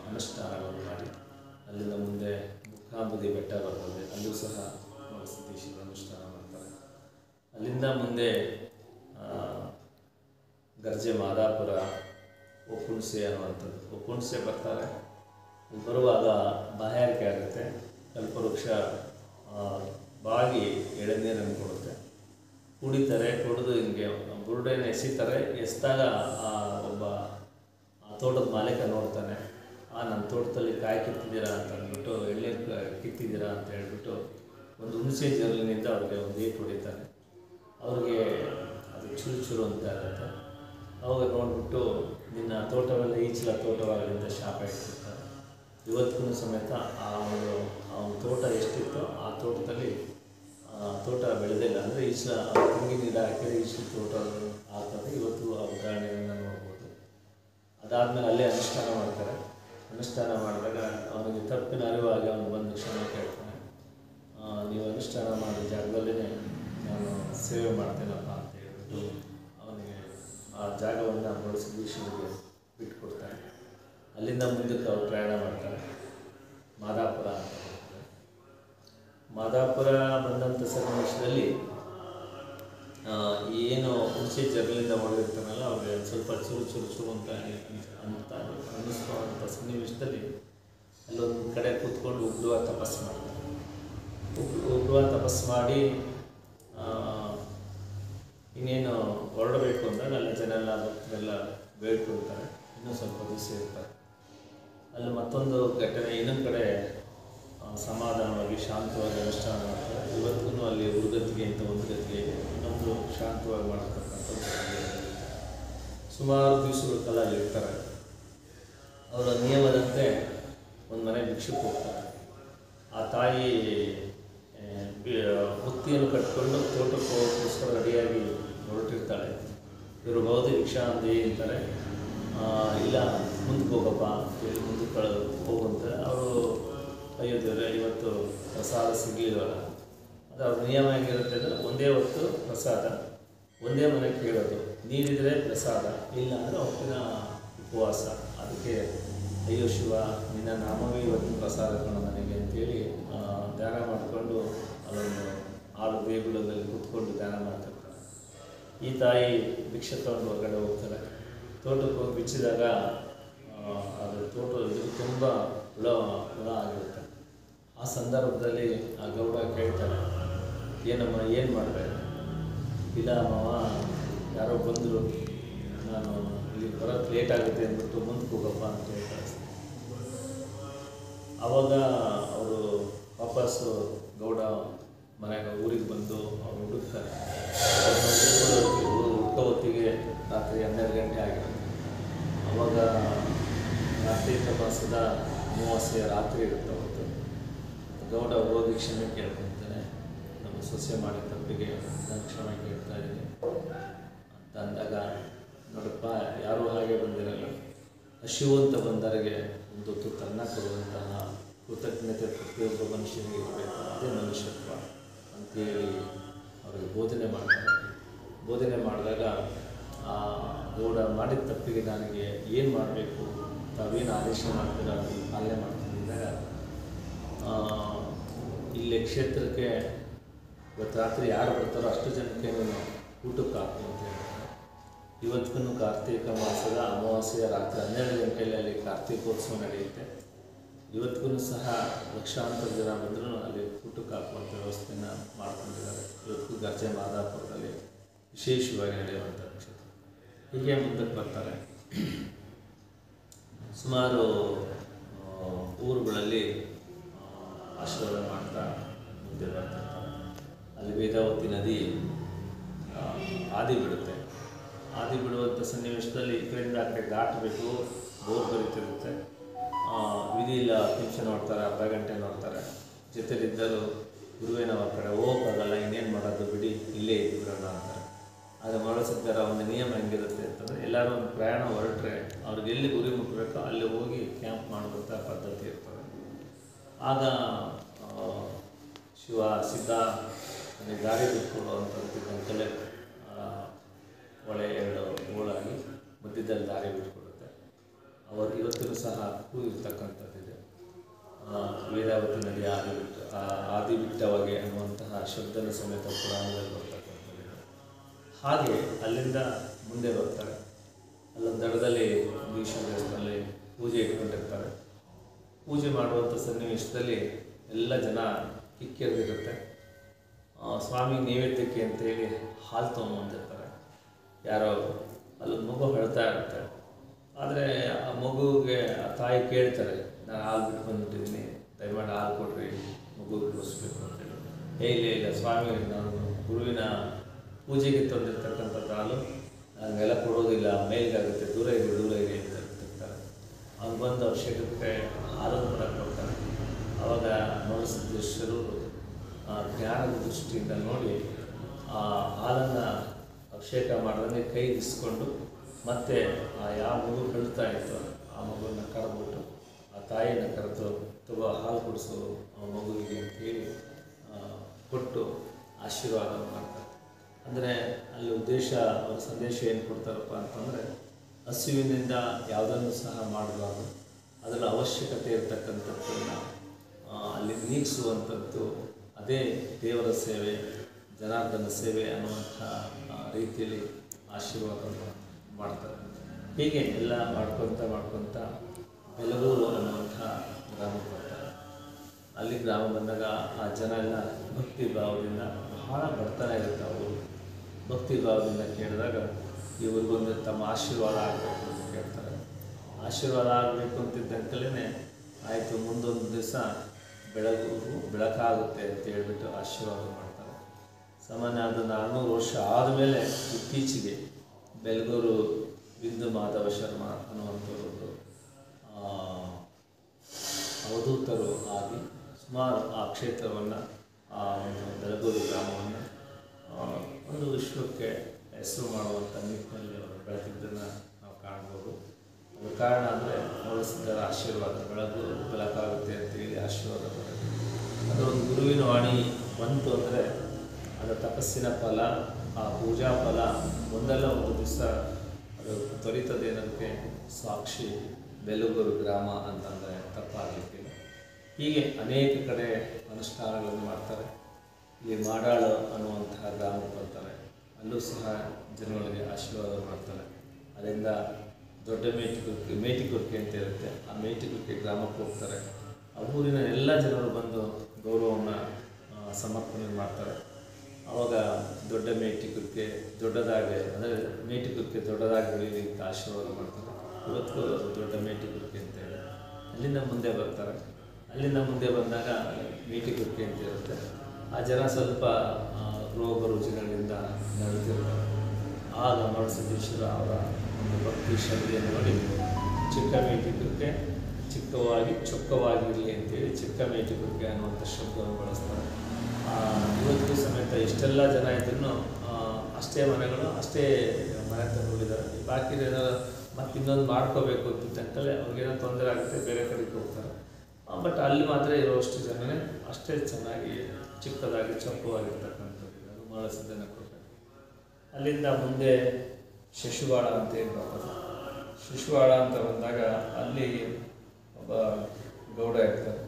ಸಹ ಸಿದ್ದೇಶ್ವರ ಅನುಷ್ಠಾನ ಮಾಡ್ತಾರೆ ಅಲ್ಲಿಂದ ಮುಂದೆ ಆ, ಗರ್ಜೆ ಮಾದಾಪುರ ಒಕ್ಕುಣ್ಸೆ ಅನ್ನುವಂಥದ್ದು ಒಕ್ಕುಣ್ಸೆ ಬರ್ತಾರೆ ಇಲ್ಲಿ ಬರುವಾಗ ಬಾಯಾರಿಕೆ ಆಗುತ್ತೆ ಕಲ್ಪವೃಕ್ಷ ಆ, ಬಾಗಿ ಎಳೆನೀರನ್ನು ಕೊಡುತ್ತೆ ಕುಡಿತಾರೆ ಕುಡಿದು ಹಿಂಗೆ ಬುರುಡೆನ ಎಸಿತಾರೆ ಎಸ್ದಾಗ ಆ ಒಬ್ಬ ಆ ತೋಟದ ಮಾಲೀಕ ನೋಡ್ತಾನೆ ಆ ನನ್ನ ತೋಟದಲ್ಲಿ ಕಾಯಿ ಕಿತ್ತಿದ್ದೀರಾ ಅಂತ ಅಂದ್ಬಿಟ್ಟು ಎಳ್ಳೆ ಕಿತ್ತಿದ್ದೀರಾ ಅಂತ ಹೇಳ್ಬಿಟ್ಟು ಒಂದು ಹುಣಸೆ ಜರಲಿನಿಂದ ಅವ್ರಿಗೆ ಒಂದು ಏಟು ಹೊಡಿತಾನೆ ಅವ್ರಿಗೆ ಅದು ಚೂರು ಚೂರು ಅಂತ ಇರುತ್ತೆ ಅವಾಗ ನೋಡ್ಬಿಟ್ಟು ನಿನ್ನ ತೋಟವೆಲ್ಲ ಈಚಲ ತೋಟವಾಗಲಿ ಅಂತ ಶಾಪ ಇಟ್ಟಿರ್ತಾರೆ ಇವತ್ತಿಗೂ ಸಮೇತ ಆ ಒಂದು ಆ ಒಂದು ತೋಟ ಎಷ್ಟಿತ್ತೋ ಆ ತೋಟದಲ್ಲಿ ಆ ತೋಟ ಬೆಳೆದಿಲ್ಲ ಅಂದರೆ ಈಚಲ ತೆಂಗಿನ ಗಿಡ ಹಾಕಿದ್ರೆ ಈಚಲ ತೋಟ ಆಗ್ತದೆ ಇವತ್ತು ಆ ಉದಾಹರಣೆಯನ್ನು ನೋಡ್ಬೋದು ಅದಾದಮೇಲೆ ಅಲ್ಲೇ ಅನುಷ್ಠಾನ ಮಾಡ್ತಾರೆ ಅನುಷ್ಠಾನ ಮಾಡಿದಾಗ ಅವನಿಗೆ ತಪ್ಪಿನ ಅರಿವಾಗಿ ಅವನು ಬಂದು ಕ್ಷಮೆ ಕೇಳ್ತಾನೆ ಆ, ನೀವು ಅನುಷ್ಠಾನ ಮಾಡಿದ ಜಾಗದಲ್ಲೇ ನಾನು ಸೇವೆ ಮಾಡ್ತೇನಪ್ಪ ಅಂತ ಹೇಳ್ಬಿಟ್ಟು ಅವನಿಗೆ ಆ ಜಾಗವನ್ನು ಬಳಸಿ ಈಶ್ವರಿಗೆ ಬಿಟ್ಕೊಡ್ತಾನೆ ಅಲ್ಲಿಂದ ಮುಂದಕ್ಕೆ ಅವ್ರು ಪ್ರಯಾಣ ಮಾಡ್ತಾರೆ ಮಾದಾಪುರ ಅಂತ ಹೋಗ್ತಾರೆ ಮಾದಾಪುರ ಬಂದಂಥ ಸನ್ನಿವೇಶದಲ್ಲಿ ಆ, ಏನು ಹುಣಸೆ ಜರ್ಲಿಂದ ಹೊಡೆದಿರ್ತಾನಲ್ಲ ಅವ್ರಿಗೆ ಒಂದ್ ಸ್ವಲ್ಪ ಚೂರು ಚೂರು ಚೂರು ಅಂತ ಅಂತ ಅನ್ನಿಸ್ಕೊಳ್ಳುವಂಥ ಸನ್ನಿವೇಶದಲ್ಲಿ ಅಲ್ಲೊಂದು ಕಡೆ ಕೂತ್ಕೊಂಡು ಉಗ್ರುವ ತಪಸ್ಸು ಮಾಡ್ತಾರೆ ಉಗ್- ಉಗ್ರುವ ತಪಸ್ಸು ಮಾಡಿ ಆ, ಇನ್ನೇನು ಹೊರಡಬೇಕು ಅಂದಾಗ ಅಲ್ಲಿ ಜನ ಎಲ್ಲ ಭಕ್ತರೆಲ್ಲ ಬೇಡ್ಕೊಳ್ತಾರೆ ಇನ್ನೂ ಸ್ವಲ್ಪ ದಿವಸ ಇರ್ತಾರೆ ಅಲ್ಲಿ ಮತ್ತೊಂದು ಘಟನೆ ಇನ್ನೊಂದು ಕಡೆ ಆ, ಸಮಾಧಾನವಾಗಿ ಶಾಂತವಾಗಿ ಅನುಷ್ಠಾನ ಮಾಡ್ತಾರೆ ಇವತ್ತಿಗೂ ಅಲ್ಲಿ ಉರುಗತಿಗೆ ಅಂತ ಒಂದು ಗತಿಗೆ ಇದೆ ಇನ್ನೊಂದು ಶಾಂತವಾಗಿ ಮಾಡತಕ್ಕಂಥದ್ದು ಸುಮಾರು ದಿವಸಗಳ ಕಾಲ ಅಲ್ಲಿ ಇರ್ತಾರೆ ಅವರ ನಿಯಮದಂತೆ ಒಂದು ಮನೆ ಭಿಕ್ಷಕ್ಕೆ ಹೋಗ್ತಾರೆ ಆ ತಾಯಿ ಆ, ಬಿ- ಬುತ್ತಿಯನ್ನು ಕಟ್ಕೊಂಡು ತೋಟಕ್ಕೆ ಹೋಗೋಕ್ಕೋಸ್ಕರ ರೆಡಿಯಾಗಿ ಹೊರಟಿರ್ತಾಳೆ ಇವರು ಬಹುದಿ ಭಿಕ್ಷಾ ಅಂದಿ ಅಂತಾರೆ ಆ, ಇಲ್ಲ ಮುಂದಕ್ಕೆ ಹೋಗಪ್ಪ ಅಂತೇಳಿ ಮುಂದಕ್ಕೆ ಕಳೆದು ಹೋಗುವಂತಾರೆ ಅವರು ಅಯ್ಯೋ ದೇವ್ರೆ ಇವತ್ತು ಪ್ರಸಾದ ಸಿಗಲಿಲ್ವಲ್ಲ ಅದು ಅವ್ರ ನಿಯಮ ಹೇಗಿರುತ್ತೆ ಅಂದರೆ ಒಂದೇ ಹೊತ್ತು ಪ್ರಸಾದ ಒಂದೇ ಮನೆ ಕೇಳೋದು ನೀಡಿದರೆ ಪ್ರಸಾದ ಇಲ್ಲ ಅಂದರೆ ಅವತ್ತಿನ ಉಪವಾಸ ಅದಕ್ಕೆ ಅಯ್ಯೋ ಶಿವ ನಿನ್ನ ನಾಮವೇ ಇವತ್ತು ಪ್ರಸಾದ ಕಣ ನನಗೆ ಅಂತೇಳಿ ಆ, ಧ್ಯಾನ ಮಾಡಿಕೊಂಡು ಅದೊಂದು ಆರು ದೇಗುಲದಲ್ಲಿ ಕೂತ್ಕೊಂಡು ಧ್ಯಾನ ಮಾಡ್ತಿರ್ತಾರೆ ಈ ತಾಯಿ ಭಿಕ್ಷೆ ತಗೊಂಡು ಹೊರಗಡೆ ಹೋಗ್ತಾರೆ ತೋಟಕ್ಕೆ ಹೋಗಿ ಬಿಚ್ಚಿದಾಗ ಆ, ಅದು ತೋಟ ಇದು ತುಂಬ ಹುಳ ಹುಳ ಆಗಿರುತ್ತೆ ಆ ಸಂದರ್ಭದಲ್ಲಿ ಆ ಗೌಡ ಕೇಳ್ತಾರೆ ಏನಮ್ಮ ಏನು ಮಾಡಿದೆ ಇಲ್ಲ ಮಾವ ಯಾರೋ ಬಂದರು ನಾನು ಇಲ್ಲಿ ಬರೋಕ್ಕೆ ಲೇಟ್ ಆಗುತ್ತೆ ಅಂದ್ಬಿಟ್ಟು ಮುಂದಕ್ಕೆ ಹೋಗಪ್ಪ ಅಂತ ಹೇಳಿ ಕಳಿಸ್ತಾರೆ ಆವಾಗ ಅವರು ವಾಪಸ್ಸು ಗೌಡ ಮನೆಗೆ ಊರಿಗೆ ಬಂದು ಅವ್ರು ಹುಡುಕ್ತಾರೆ ಅವ್ರನ್ನ ಹುಡ್ಕೊಳ್ಳೋ ಹೊತ್ತಿಗೆ- ಹುಡ್ಕೋ ಹೊತ್ತಿಗೆ ರಾತ್ರಿ ಹನ್ನೆರಡು ಗಂಟೆ ಆಗಿರುತ್ತೆ ಅವಾಗ ಕಾರ್ತೀಕ ಮಾಸದ ಅಮಾವಾಸ್ಯೆ ರಾತ್ರಿ ಇರುತ್ತೆ ಅವತ್ತು ಗೌಡ ಹೋಗಿ ಕ್ಷಮೆ ಕೇಳ್ಕೊತಾನೆ ನಮ್ಮ ಸೊಸೆ ಮಾಡಿದ ತಪ್ಪಿಗೆ ನಾನು ಕ್ಷಮೆ ಕೇಳ್ತಾ ಇದ್ದೀನಿ ಅಂತ ಅಂದಾಗ ನೋಡಪ್ಪ ಯಾರೂ ಹಾಗೆ ಬಂದಿರಲ್ಲ ಹಸಿವು ಅಂತ ಬಂದವರಿಗೆ ಒಂದು ತುತ್ತು ಅನ್ನ ಕೊಡುವಂತಹ ಕೃತಜ್ಞತೆ ಪ್ರತಿಯೊಬ್ಬ ಮನುಷ್ಯನಿಗೆ ಇರಬೇಕು ಅದೇ ಮನುಷ್ಯತ್ವ ಅಂತೇಳಿ ಅವರಿಗೆ ಬೋಧನೆ ಮಾಡ್ತಾರೆ ಬೋಧನೆ ಮಾಡಿದಾಗ ಆ ಗೌಡ ಮಾಡಿದ ತಪ್ಪಿಗೆ ನನಗೆ ಏನು ಮಾಡಬೇಕು ತಾವೇನು ಆದೇಶ ಮಾಡ್ತೀರ ಅದನ್ನು ಪಾಲನೆ ಮಾಡ್ತಿದ್ದಾಗ ಆ, ಇಲ್ಲಿ ಕ್ಷೇತ್ರಕ್ಕೆ ಇವತ್ತು ರಾತ್ರಿ ಯಾರು ಬರ್ತಾರೋ ಅಷ್ಟು ಜನಕ್ಕೆ ನೀನು ಊಟಕ್ಕೆ ಹಾಕು ಅಂತ ಹೇಳ್ತಾರೆ ಇವತ್ತಿಗೂ ಕಾರ್ತೀಕ ಮಾಸದ ಅಮಾವಾಸ್ಯೆಯ ರಾತ್ರಿ ಹನ್ನೆರಡು ಗಂಟೆಯಲ್ಲಿ ಅಲ್ಲಿ ಕಾರ್ತೀಕೋತ್ಸವ ನಡೆಯುತ್ತೆ ಇವತ್ತಿಗೂ ಸಹ ಲಕ್ಷಾಂತರ ಜನ ಬಂದರೂ ಅಲ್ಲಿ ಊಟಕ್ಕೆ ಹಾಕುವಂಥ ವ್ಯವಸ್ಥೆಯನ್ನು ಮಾಡ್ಕೊಂಡಿದ್ದಾರೆ ಇವತ್ತಿಗೂ ಗರ್ಜೆ ಮಾದಾಪುರದಲ್ಲಿ ವಿಶೇಷವಾಗಿ ನಡೆಯುವಂಥ ಕ್ಷೇತ್ರ ಹೀಗೆ ಮುಂದಕ್ಕೆ ಬರ್ತಾರೆ ಸುಮಾರು ಆ, ಊರುಗಳಲ್ಲಿ ಆ, ಆಶೀರ್ವಾದ ಮಾಡ್ತಾ ಮುಂದೆ ಬರ್ತಿರ್ತಾರೆ ಅಲ್ಲಿ ವೇದಾವತಿ ನದಿ ಆ, ಆದಿ ಬಿಡುತ್ತೆ ಆದಿ ಬಿಡುವಂಥ ಸನ್ನಿವೇಶದಲ್ಲಿ ಈ ಕಡೆಯಿಂದ ಆ ಕಡೆ ದಾಟಬೇಕು ಬೋರ್ ಬರೀತಿರುತ್ತೆ ಆ, ವಿಧಿ ಇಲ್ಲ ಹತ್ತು ನಿಮಿಷ ನೋಡ್ತಾರೆ ಅರ್ಧ ಗಂಟೆ ನೋಡ್ತಾರೆ ಜೊತೆಲಿದ್ದರು ಗುರುವೇನವ ಕಡೆ ಹೋಗೋಕ್ಕಾಗಲ್ಲ ಇನ್ನೇನು ಮಾಡೋದು ಬಿಡಿ ಇಲ್ಲೇ ಇದ್ಬಿಡೋಣ ಅಂತಾರೆ ಆದರೆ ಮರಸಿದ್ದರ ಒಂದು ನಿಯಮ ಹೆಂಗಿರುತ್ತೆ ಅಂತಂದರೆ ಎಲ್ಲರೂ ಒಂದು ಪ್ರಯಾಣ ಹೊರಟ್ರೆ ಅವ್ರಿಗೆ ಎಲ್ಲಿ ಗುರಿ ಮುಟ್ಟಬೇಕೋ ಅಲ್ಲಿ ಹೋಗಿ ಕ್ಯಾಂಪ್ ಮಾಡುವಂಥ ಪದ್ಧತಿ ಇರ್ತದೆ ಆಗ ಆ, ಶಿವ ಸಿದ್ಧ ನನಗೆ ದಾರಿ ಬಿಟ್ಕೊಡುವಂಥದ್ದು ಕಲೆ ಹೊಳೆ ಎರಡು ಗೋಳಾಗಿ ಮಧ್ಯದಲ್ಲಿ ದಾರಿ ಬಿಟ್ಕೊಡುತ್ತೆ ಅವರು ಇವತ್ತಿಗೂ ಸಹ ಹಕ್ಕು ಇರ್ತಕ್ಕಂಥದ್ದಿದೆ ಆ, ಆ, ವೇದಾವತಿ ನದಿ ಆದಿಬಿಟ್ಟ ಆ, ಆದಿಬಿಟ್ಟವಗೆ ಅನ್ನುವಂತಹ ಶಬ್ದನ ಸಮೇತ ಪುರಾಣದಲ್ಲಿ ಬರ್ತಕ್ಕಂಥದ್ದು ಹಾಗೆ ಅಲ್ಲಿಂದ ಮುಂದೆ ಬರ್ತಾರೆ ಅಲ್ಲೊಂದು ದಡದಲ್ಲಿ ಭೀಷ್ಮ ದೇವಸ್ಥಾನದಲ್ಲಿ ಪೂಜೆ ಇಟ್ಕೊಂಡಿರ್ತಾರೆ ಪೂಜೆ ಮಾಡುವಂಥ ಸನ್ನಿವೇಶದಲ್ಲಿ ಎಲ್ಲ ಜನ ಕಿಕ್ಕಿರಿದಿರುತ್ತೆ ಆ, ಸ್ವಾಮಿ ನೈವೇದ್ಯಕ್ಕೆ ಅಂತೇಳಿ ಹಾಲು ತೊಗೊಂಬಂದಿರ್ತಾರೆ ಯಾರೋ ಅಲ್ಲೊಂದು ಮಗು ಹೇಳ್ತಾ ಇರುತ್ತೆ ಆದರೆ ಆ ಮಗುಗೆ ಆ ತಾಯಿ ಕೇಳ್ತಾರೆ ನಾನು ಹಾಲು ಬಿಟ್ಟು ಬಂದ್ಬಿಟ್ಟಿದ್ದೀನಿ ದಯಮಾಡಿ ಹಾಲು ಕೊಡ್ರಿ ಮಗು ಕುಡಿಸ್ಬೇಕು ಅಂತೇಳಿ ಏ ಇಲ್ಲ ಇಲ್ಲ ಸ್ವಾಮಿ ನಾನು ಗುರುವಿನ ಪೂಜೆಗೆ ತಂದಿರ್ತಕ್ಕಂಥದ್ದು ಹಾಲು ನನಗೆಲ್ಲ ಕೊಡೋದಿಲ್ಲ ಮೇಲ್ಗಾಗುತ್ತೆ ದೂರ ಇದೆ ದೂರ ಇದೆ ಅಂತ ಹೇಳ್ತಿರ್ತಾರೆ ಅವ್ನು ಬಂದು ಅಭಿಷೇಕಕ್ಕೆ ಹಾಲನ್ನು ಕೂಡ ಕೊಡ್ತಾನೆ ಆವಾಗ ನೋಡಿಸಿದ್ದೇಶ್ವರು ಜ್ಞಾನದ ದೃಷ್ಟಿಯಿಂದ ನೋಡಿ ಆ ಹಾಲನ್ನು ಅಭಿಷೇಕ ಮಾಡಿದ್ರೆ ಕೈ ಇಸ್ಕೊಂಡು ಮತ್ತೆ ಆ ಯಾವ ಮಗು ಕಳ್ತಾ ಇತ್ತು ಆ ಮಗುವನ್ನು ಕರೆದ್ಬಿಟ್ಟು ಆ ತಾಯಿನ ಕರೆದು ತಗೋ ಹಾಲು ಕುಡಿಸು ಆ ಮಗುವಿಗೆ ಅಂತೇಳಿ ಆ, ಕೊಟ್ಟು ಆಶೀರ್ವಾದ ಮಾಡ್ತಾರೆ ಅಂದರೆ ಅಲ್ಲಿ ಉದ್ದೇಶ ಅವರ ಸಂದೇಶ ಏನು ಕೊಡ್ತಾರಪ್ಪ ಅಂತಂದರೆ ಹಸುವಿನಿಂದ ಯಾವುದನ್ನು ಸಹ ಮಾಡಬಾರ್ದು ಅದರ ಅವಶ್ಯಕತೆ ಇರತಕ್ಕಂಥದ್ದನ್ನು ಅಲ್ಲಿ ನೀಗಿಸುವಂಥದ್ದು ಅದೇ ದೇವರ ಸೇವೆ ಜನಾರ್ದನ ಸೇವೆ ಅನ್ನುವಂಥ ಆ, ರೀತಿಯಲ್ಲಿ ಆಶೀರ್ವಾದವನ್ನು ಮಾಡ್ತಾರೆ ಹೀಗೆ ಎಲ್ಲ ಮಾಡ್ಕೊತ ಮಾಡ್ಕೊತ ಬೆಲಗೂರು ಅನ್ನುವಂಥ ಗ್ರಾಮಕ್ಕೆ ಬರ್ತಾರೆ ಅಲ್ಲಿ ಗ್ರಾಮ ಬಂದಾಗ ಆ ಜನ ಎಲ್ಲ ಭಕ್ತಿ ಭಾವದಿಂದ ಬಹಳ ಬಡತನ ಇರುತ್ತೆ ಅವರು ಭಕ್ತಿ ಭಾವದಿಂದ ಕೇಳಿದಾಗ ಇವ್ರಿಗೊಂದು ತಮ್ಮ ಆಶೀರ್ವಾದ ಆಗಬೇಕು ಅಂತ ಕೇಳ್ತಾರೆ ಆಶೀರ್ವಾದ ಆಗಬೇಕು ಅಂತಿದ್ದಂಕಲೇ ಆಯಿತು ಮುಂದೊಂದು ದಿವಸ ಬೆಳಗು ಬೆಳಕಾಗುತ್ತೆ ಅಂತ ಹೇಳ್ಬಿಟ್ಟು ಆಶೀರ್ವಾದ ಮಾಡ್ತಾರೆ ಸಾಮಾನ್ಯ ಅದು ನಾನ್ನೂರು ವರ್ಷ ಆದಮೇಲೆ ಇತ್ತೀಚೆಗೆ ಬೆಳಗೂರು ಬಿಂದು ಮಾಧವ ಶರ್ಮಾ ಅನ್ನುವಂಥವ್ರದ್ದು ಆ, ಅವಧೂತರು ಆಗಿ ಸುಮಾರು ಆ ಕ್ಷೇತ್ರವನ್ನು ಆ ಒಂದು ಬೆಳಗೂರು ಗ್ರಾಮವನ್ನು ಆ, ಒಂದು ವಿಶ್ವಕ್ಕೆ ಹೆಸರು ಮಾಡುವಂಥ ನಿಟ್ಟಿನಲ್ಲಿ ಅವರು ಬೆಳೆದಿದ್ದನ್ನು ನಾವು ಕಾಣ್ಬೋದು ಅದು ಕಾರಣ ಅಂದರೆ ನೋಡಿಸಿದರ ಆಶೀರ್ವಾದ ಬೆಳಗು ಬೆಳಕಾಗುತ್ತೆ ಅಂತೇಳಿ ಆಶೀರ್ವಾದ ಬರುತ್ತೆ ಅದು ಒಂದು ಗುರುವಿನ ವಾಣಿ ಬಂತು ಅಂದರೆ ಅದರ ತಪಸ್ಸಿನ ಫಲ ಆ ಪೂಜಾ ಫಲ ಒಂದಲ್ಲ ಒಂದು ದಿವಸ ಅದು ತ್ವರಿತದೆ ಅನ್ನೋದಕ್ಕೆ ಸಾಕ್ಷಿ ಬೆಲುಗೂರು ಗ್ರಾಮ ಅಂತಂದರೆ ತಪ್ಪಾಗಲಿಕ್ಕಿಲ್ಲ ಹೀಗೆ ಅನೇಕ ಕಡೆ ಅನುಷ್ಠಾನಗಳನ್ನು ಮಾಡ್ತಾರೆ ಇಲ್ಲಿ ಮಾಡಾಳು ಅನ್ನುವಂತಹ ಗ್ರಾಮಕ್ಕೆ ಬರ್ತಾರೆ ಅಲ್ಲೂ ಸಹ ಜನಗಳಿಗೆ ಆಶೀರ್ವಾದ ಮಾಡ್ತಾರೆ ಅಲ್ಲಿಂದ ದೊಡ್ಡ ಮೇಟಿಗುರ್ಕೆ ಮೇಟಿಗುರ್ಕೆ ಅಂತ ಇರುತ್ತೆ ಆ ಮೇಟಿಗುರ್ಕೆ ಗ್ರಾಮಕ್ಕೆ ಹೋಗ್ತಾರೆ ಆ ಊರಿನ ಎಲ್ಲ ಜನರು ಬಂದು ಗೌರವವನ್ನು ಆ, ಸಮರ್ಪಣೆ ಮಾಡ್ತಾರೆ ಆವಾಗ ದೊಡ್ಡ ಮೇಟಿಗುರ್ಕೆ ದೊಡ್ಡದಾಗಿ ಅಂದರೆ ಮೇಟಿಗುರ್ಕೆ ದೊಡ್ಡದಾಗಿ ಬೆಳೀಲಿ ಅಂತ ಆಶೀರ್ವಾದ ಮಾಡ್ತಾರೆ ಇವತ್ತು ಅದು ದೊಡ್ಡ ಮೇಟಿಗುರ್ಕೆ ಅಂತ ಹೇಳಿ ಅಲ್ಲಿಂದ ಮುಂದೆ ಬರ್ತಾರೆ ಅಲ್ಲಿಂದ ಮುಂದೆ ಬಂದಾಗ ಮೇಟಿಗುರ್ಕೆ ಅಂತ ಇರುತ್ತೆ ಆ ಜನ ಸ್ವಲ್ಪ ಆ, ರೋಗ ರುಚಿಗಳಿಂದ ನಡೀತಿರ್ತಾರೆ ಆಗ ಮರುಸಿದ್ದೇಶ್ವರ ಅವರ ಒಂದು ಭಕ್ತಿ ಶ್ರದ್ಧೆಯನ್ನು ನೋಡಿ ಚಿಕ್ಕ ಮೇಟಿಗುರ್ಕೆ ಚಿಕ್ಕವಾಗಿ ಚೊಕ್ಕವಾಗಿರಲಿ ಅಂತೇಳಿ ಚಿಕ್ಕ ಮೇಟಿಗುರ್ಕೆ ಅನ್ನುವಂಥ ಶಬ್ದವನ್ನು ಬಳಸ್ತಾರೆ ಆ, ಇವತ್ತು ಸಮೇತ ಎಷ್ಟೆಲ್ಲ ಜನ ಇದ್ರೂ ಅಷ್ಟೇ ಮನೆಗಳು ಅಷ್ಟೇ ಮನೆ ತಗೊಂಡಿದ್ದಾರೆ ಬಾಕಿ ಏನಾದ್ರು ಮತ್ತೆ ಇನ್ನೊಂದು ಮಾಡ್ಕೋಬೇಕು ಅಂತಿದ್ದಂಕಲ್ಲೇ ಅವ್ರಿಗೇನೋ ತೊಂದರೆ ಆಗುತ್ತೆ ಬೇರೆ ಕಡೆಗೆ ಹೋಗ್ತಾರೆ ಬಟ್ ಅಲ್ಲಿ ಮಾತ್ರ ಇರುವಷ್ಟು ಜನನೇ ಅಷ್ಟೇ ಚೆನ್ನಾಗಿ ಚಿಕ್ಕದಾಗಿ ಚೊಕ್ಕವಾಗಿರ್ತಕ್ಕಂಥದ್ದು ಅದು ಮಾಡಿಸಿದ್ದನ್ನು ಕೊಟ್ಟರೆ ಅಲ್ಲಿಂದ ಮುಂದೆ ಶಿಶುವಾಡ ಅಂತ ಏನು ಬರ್ತದೆ ಶಿಶುವಾಡ ಅಂತ ಬಂದಾಗ ಅಲ್ಲಿ ಒಬ್ಬ ಗೌಡ ಇರ್ತಾರೆ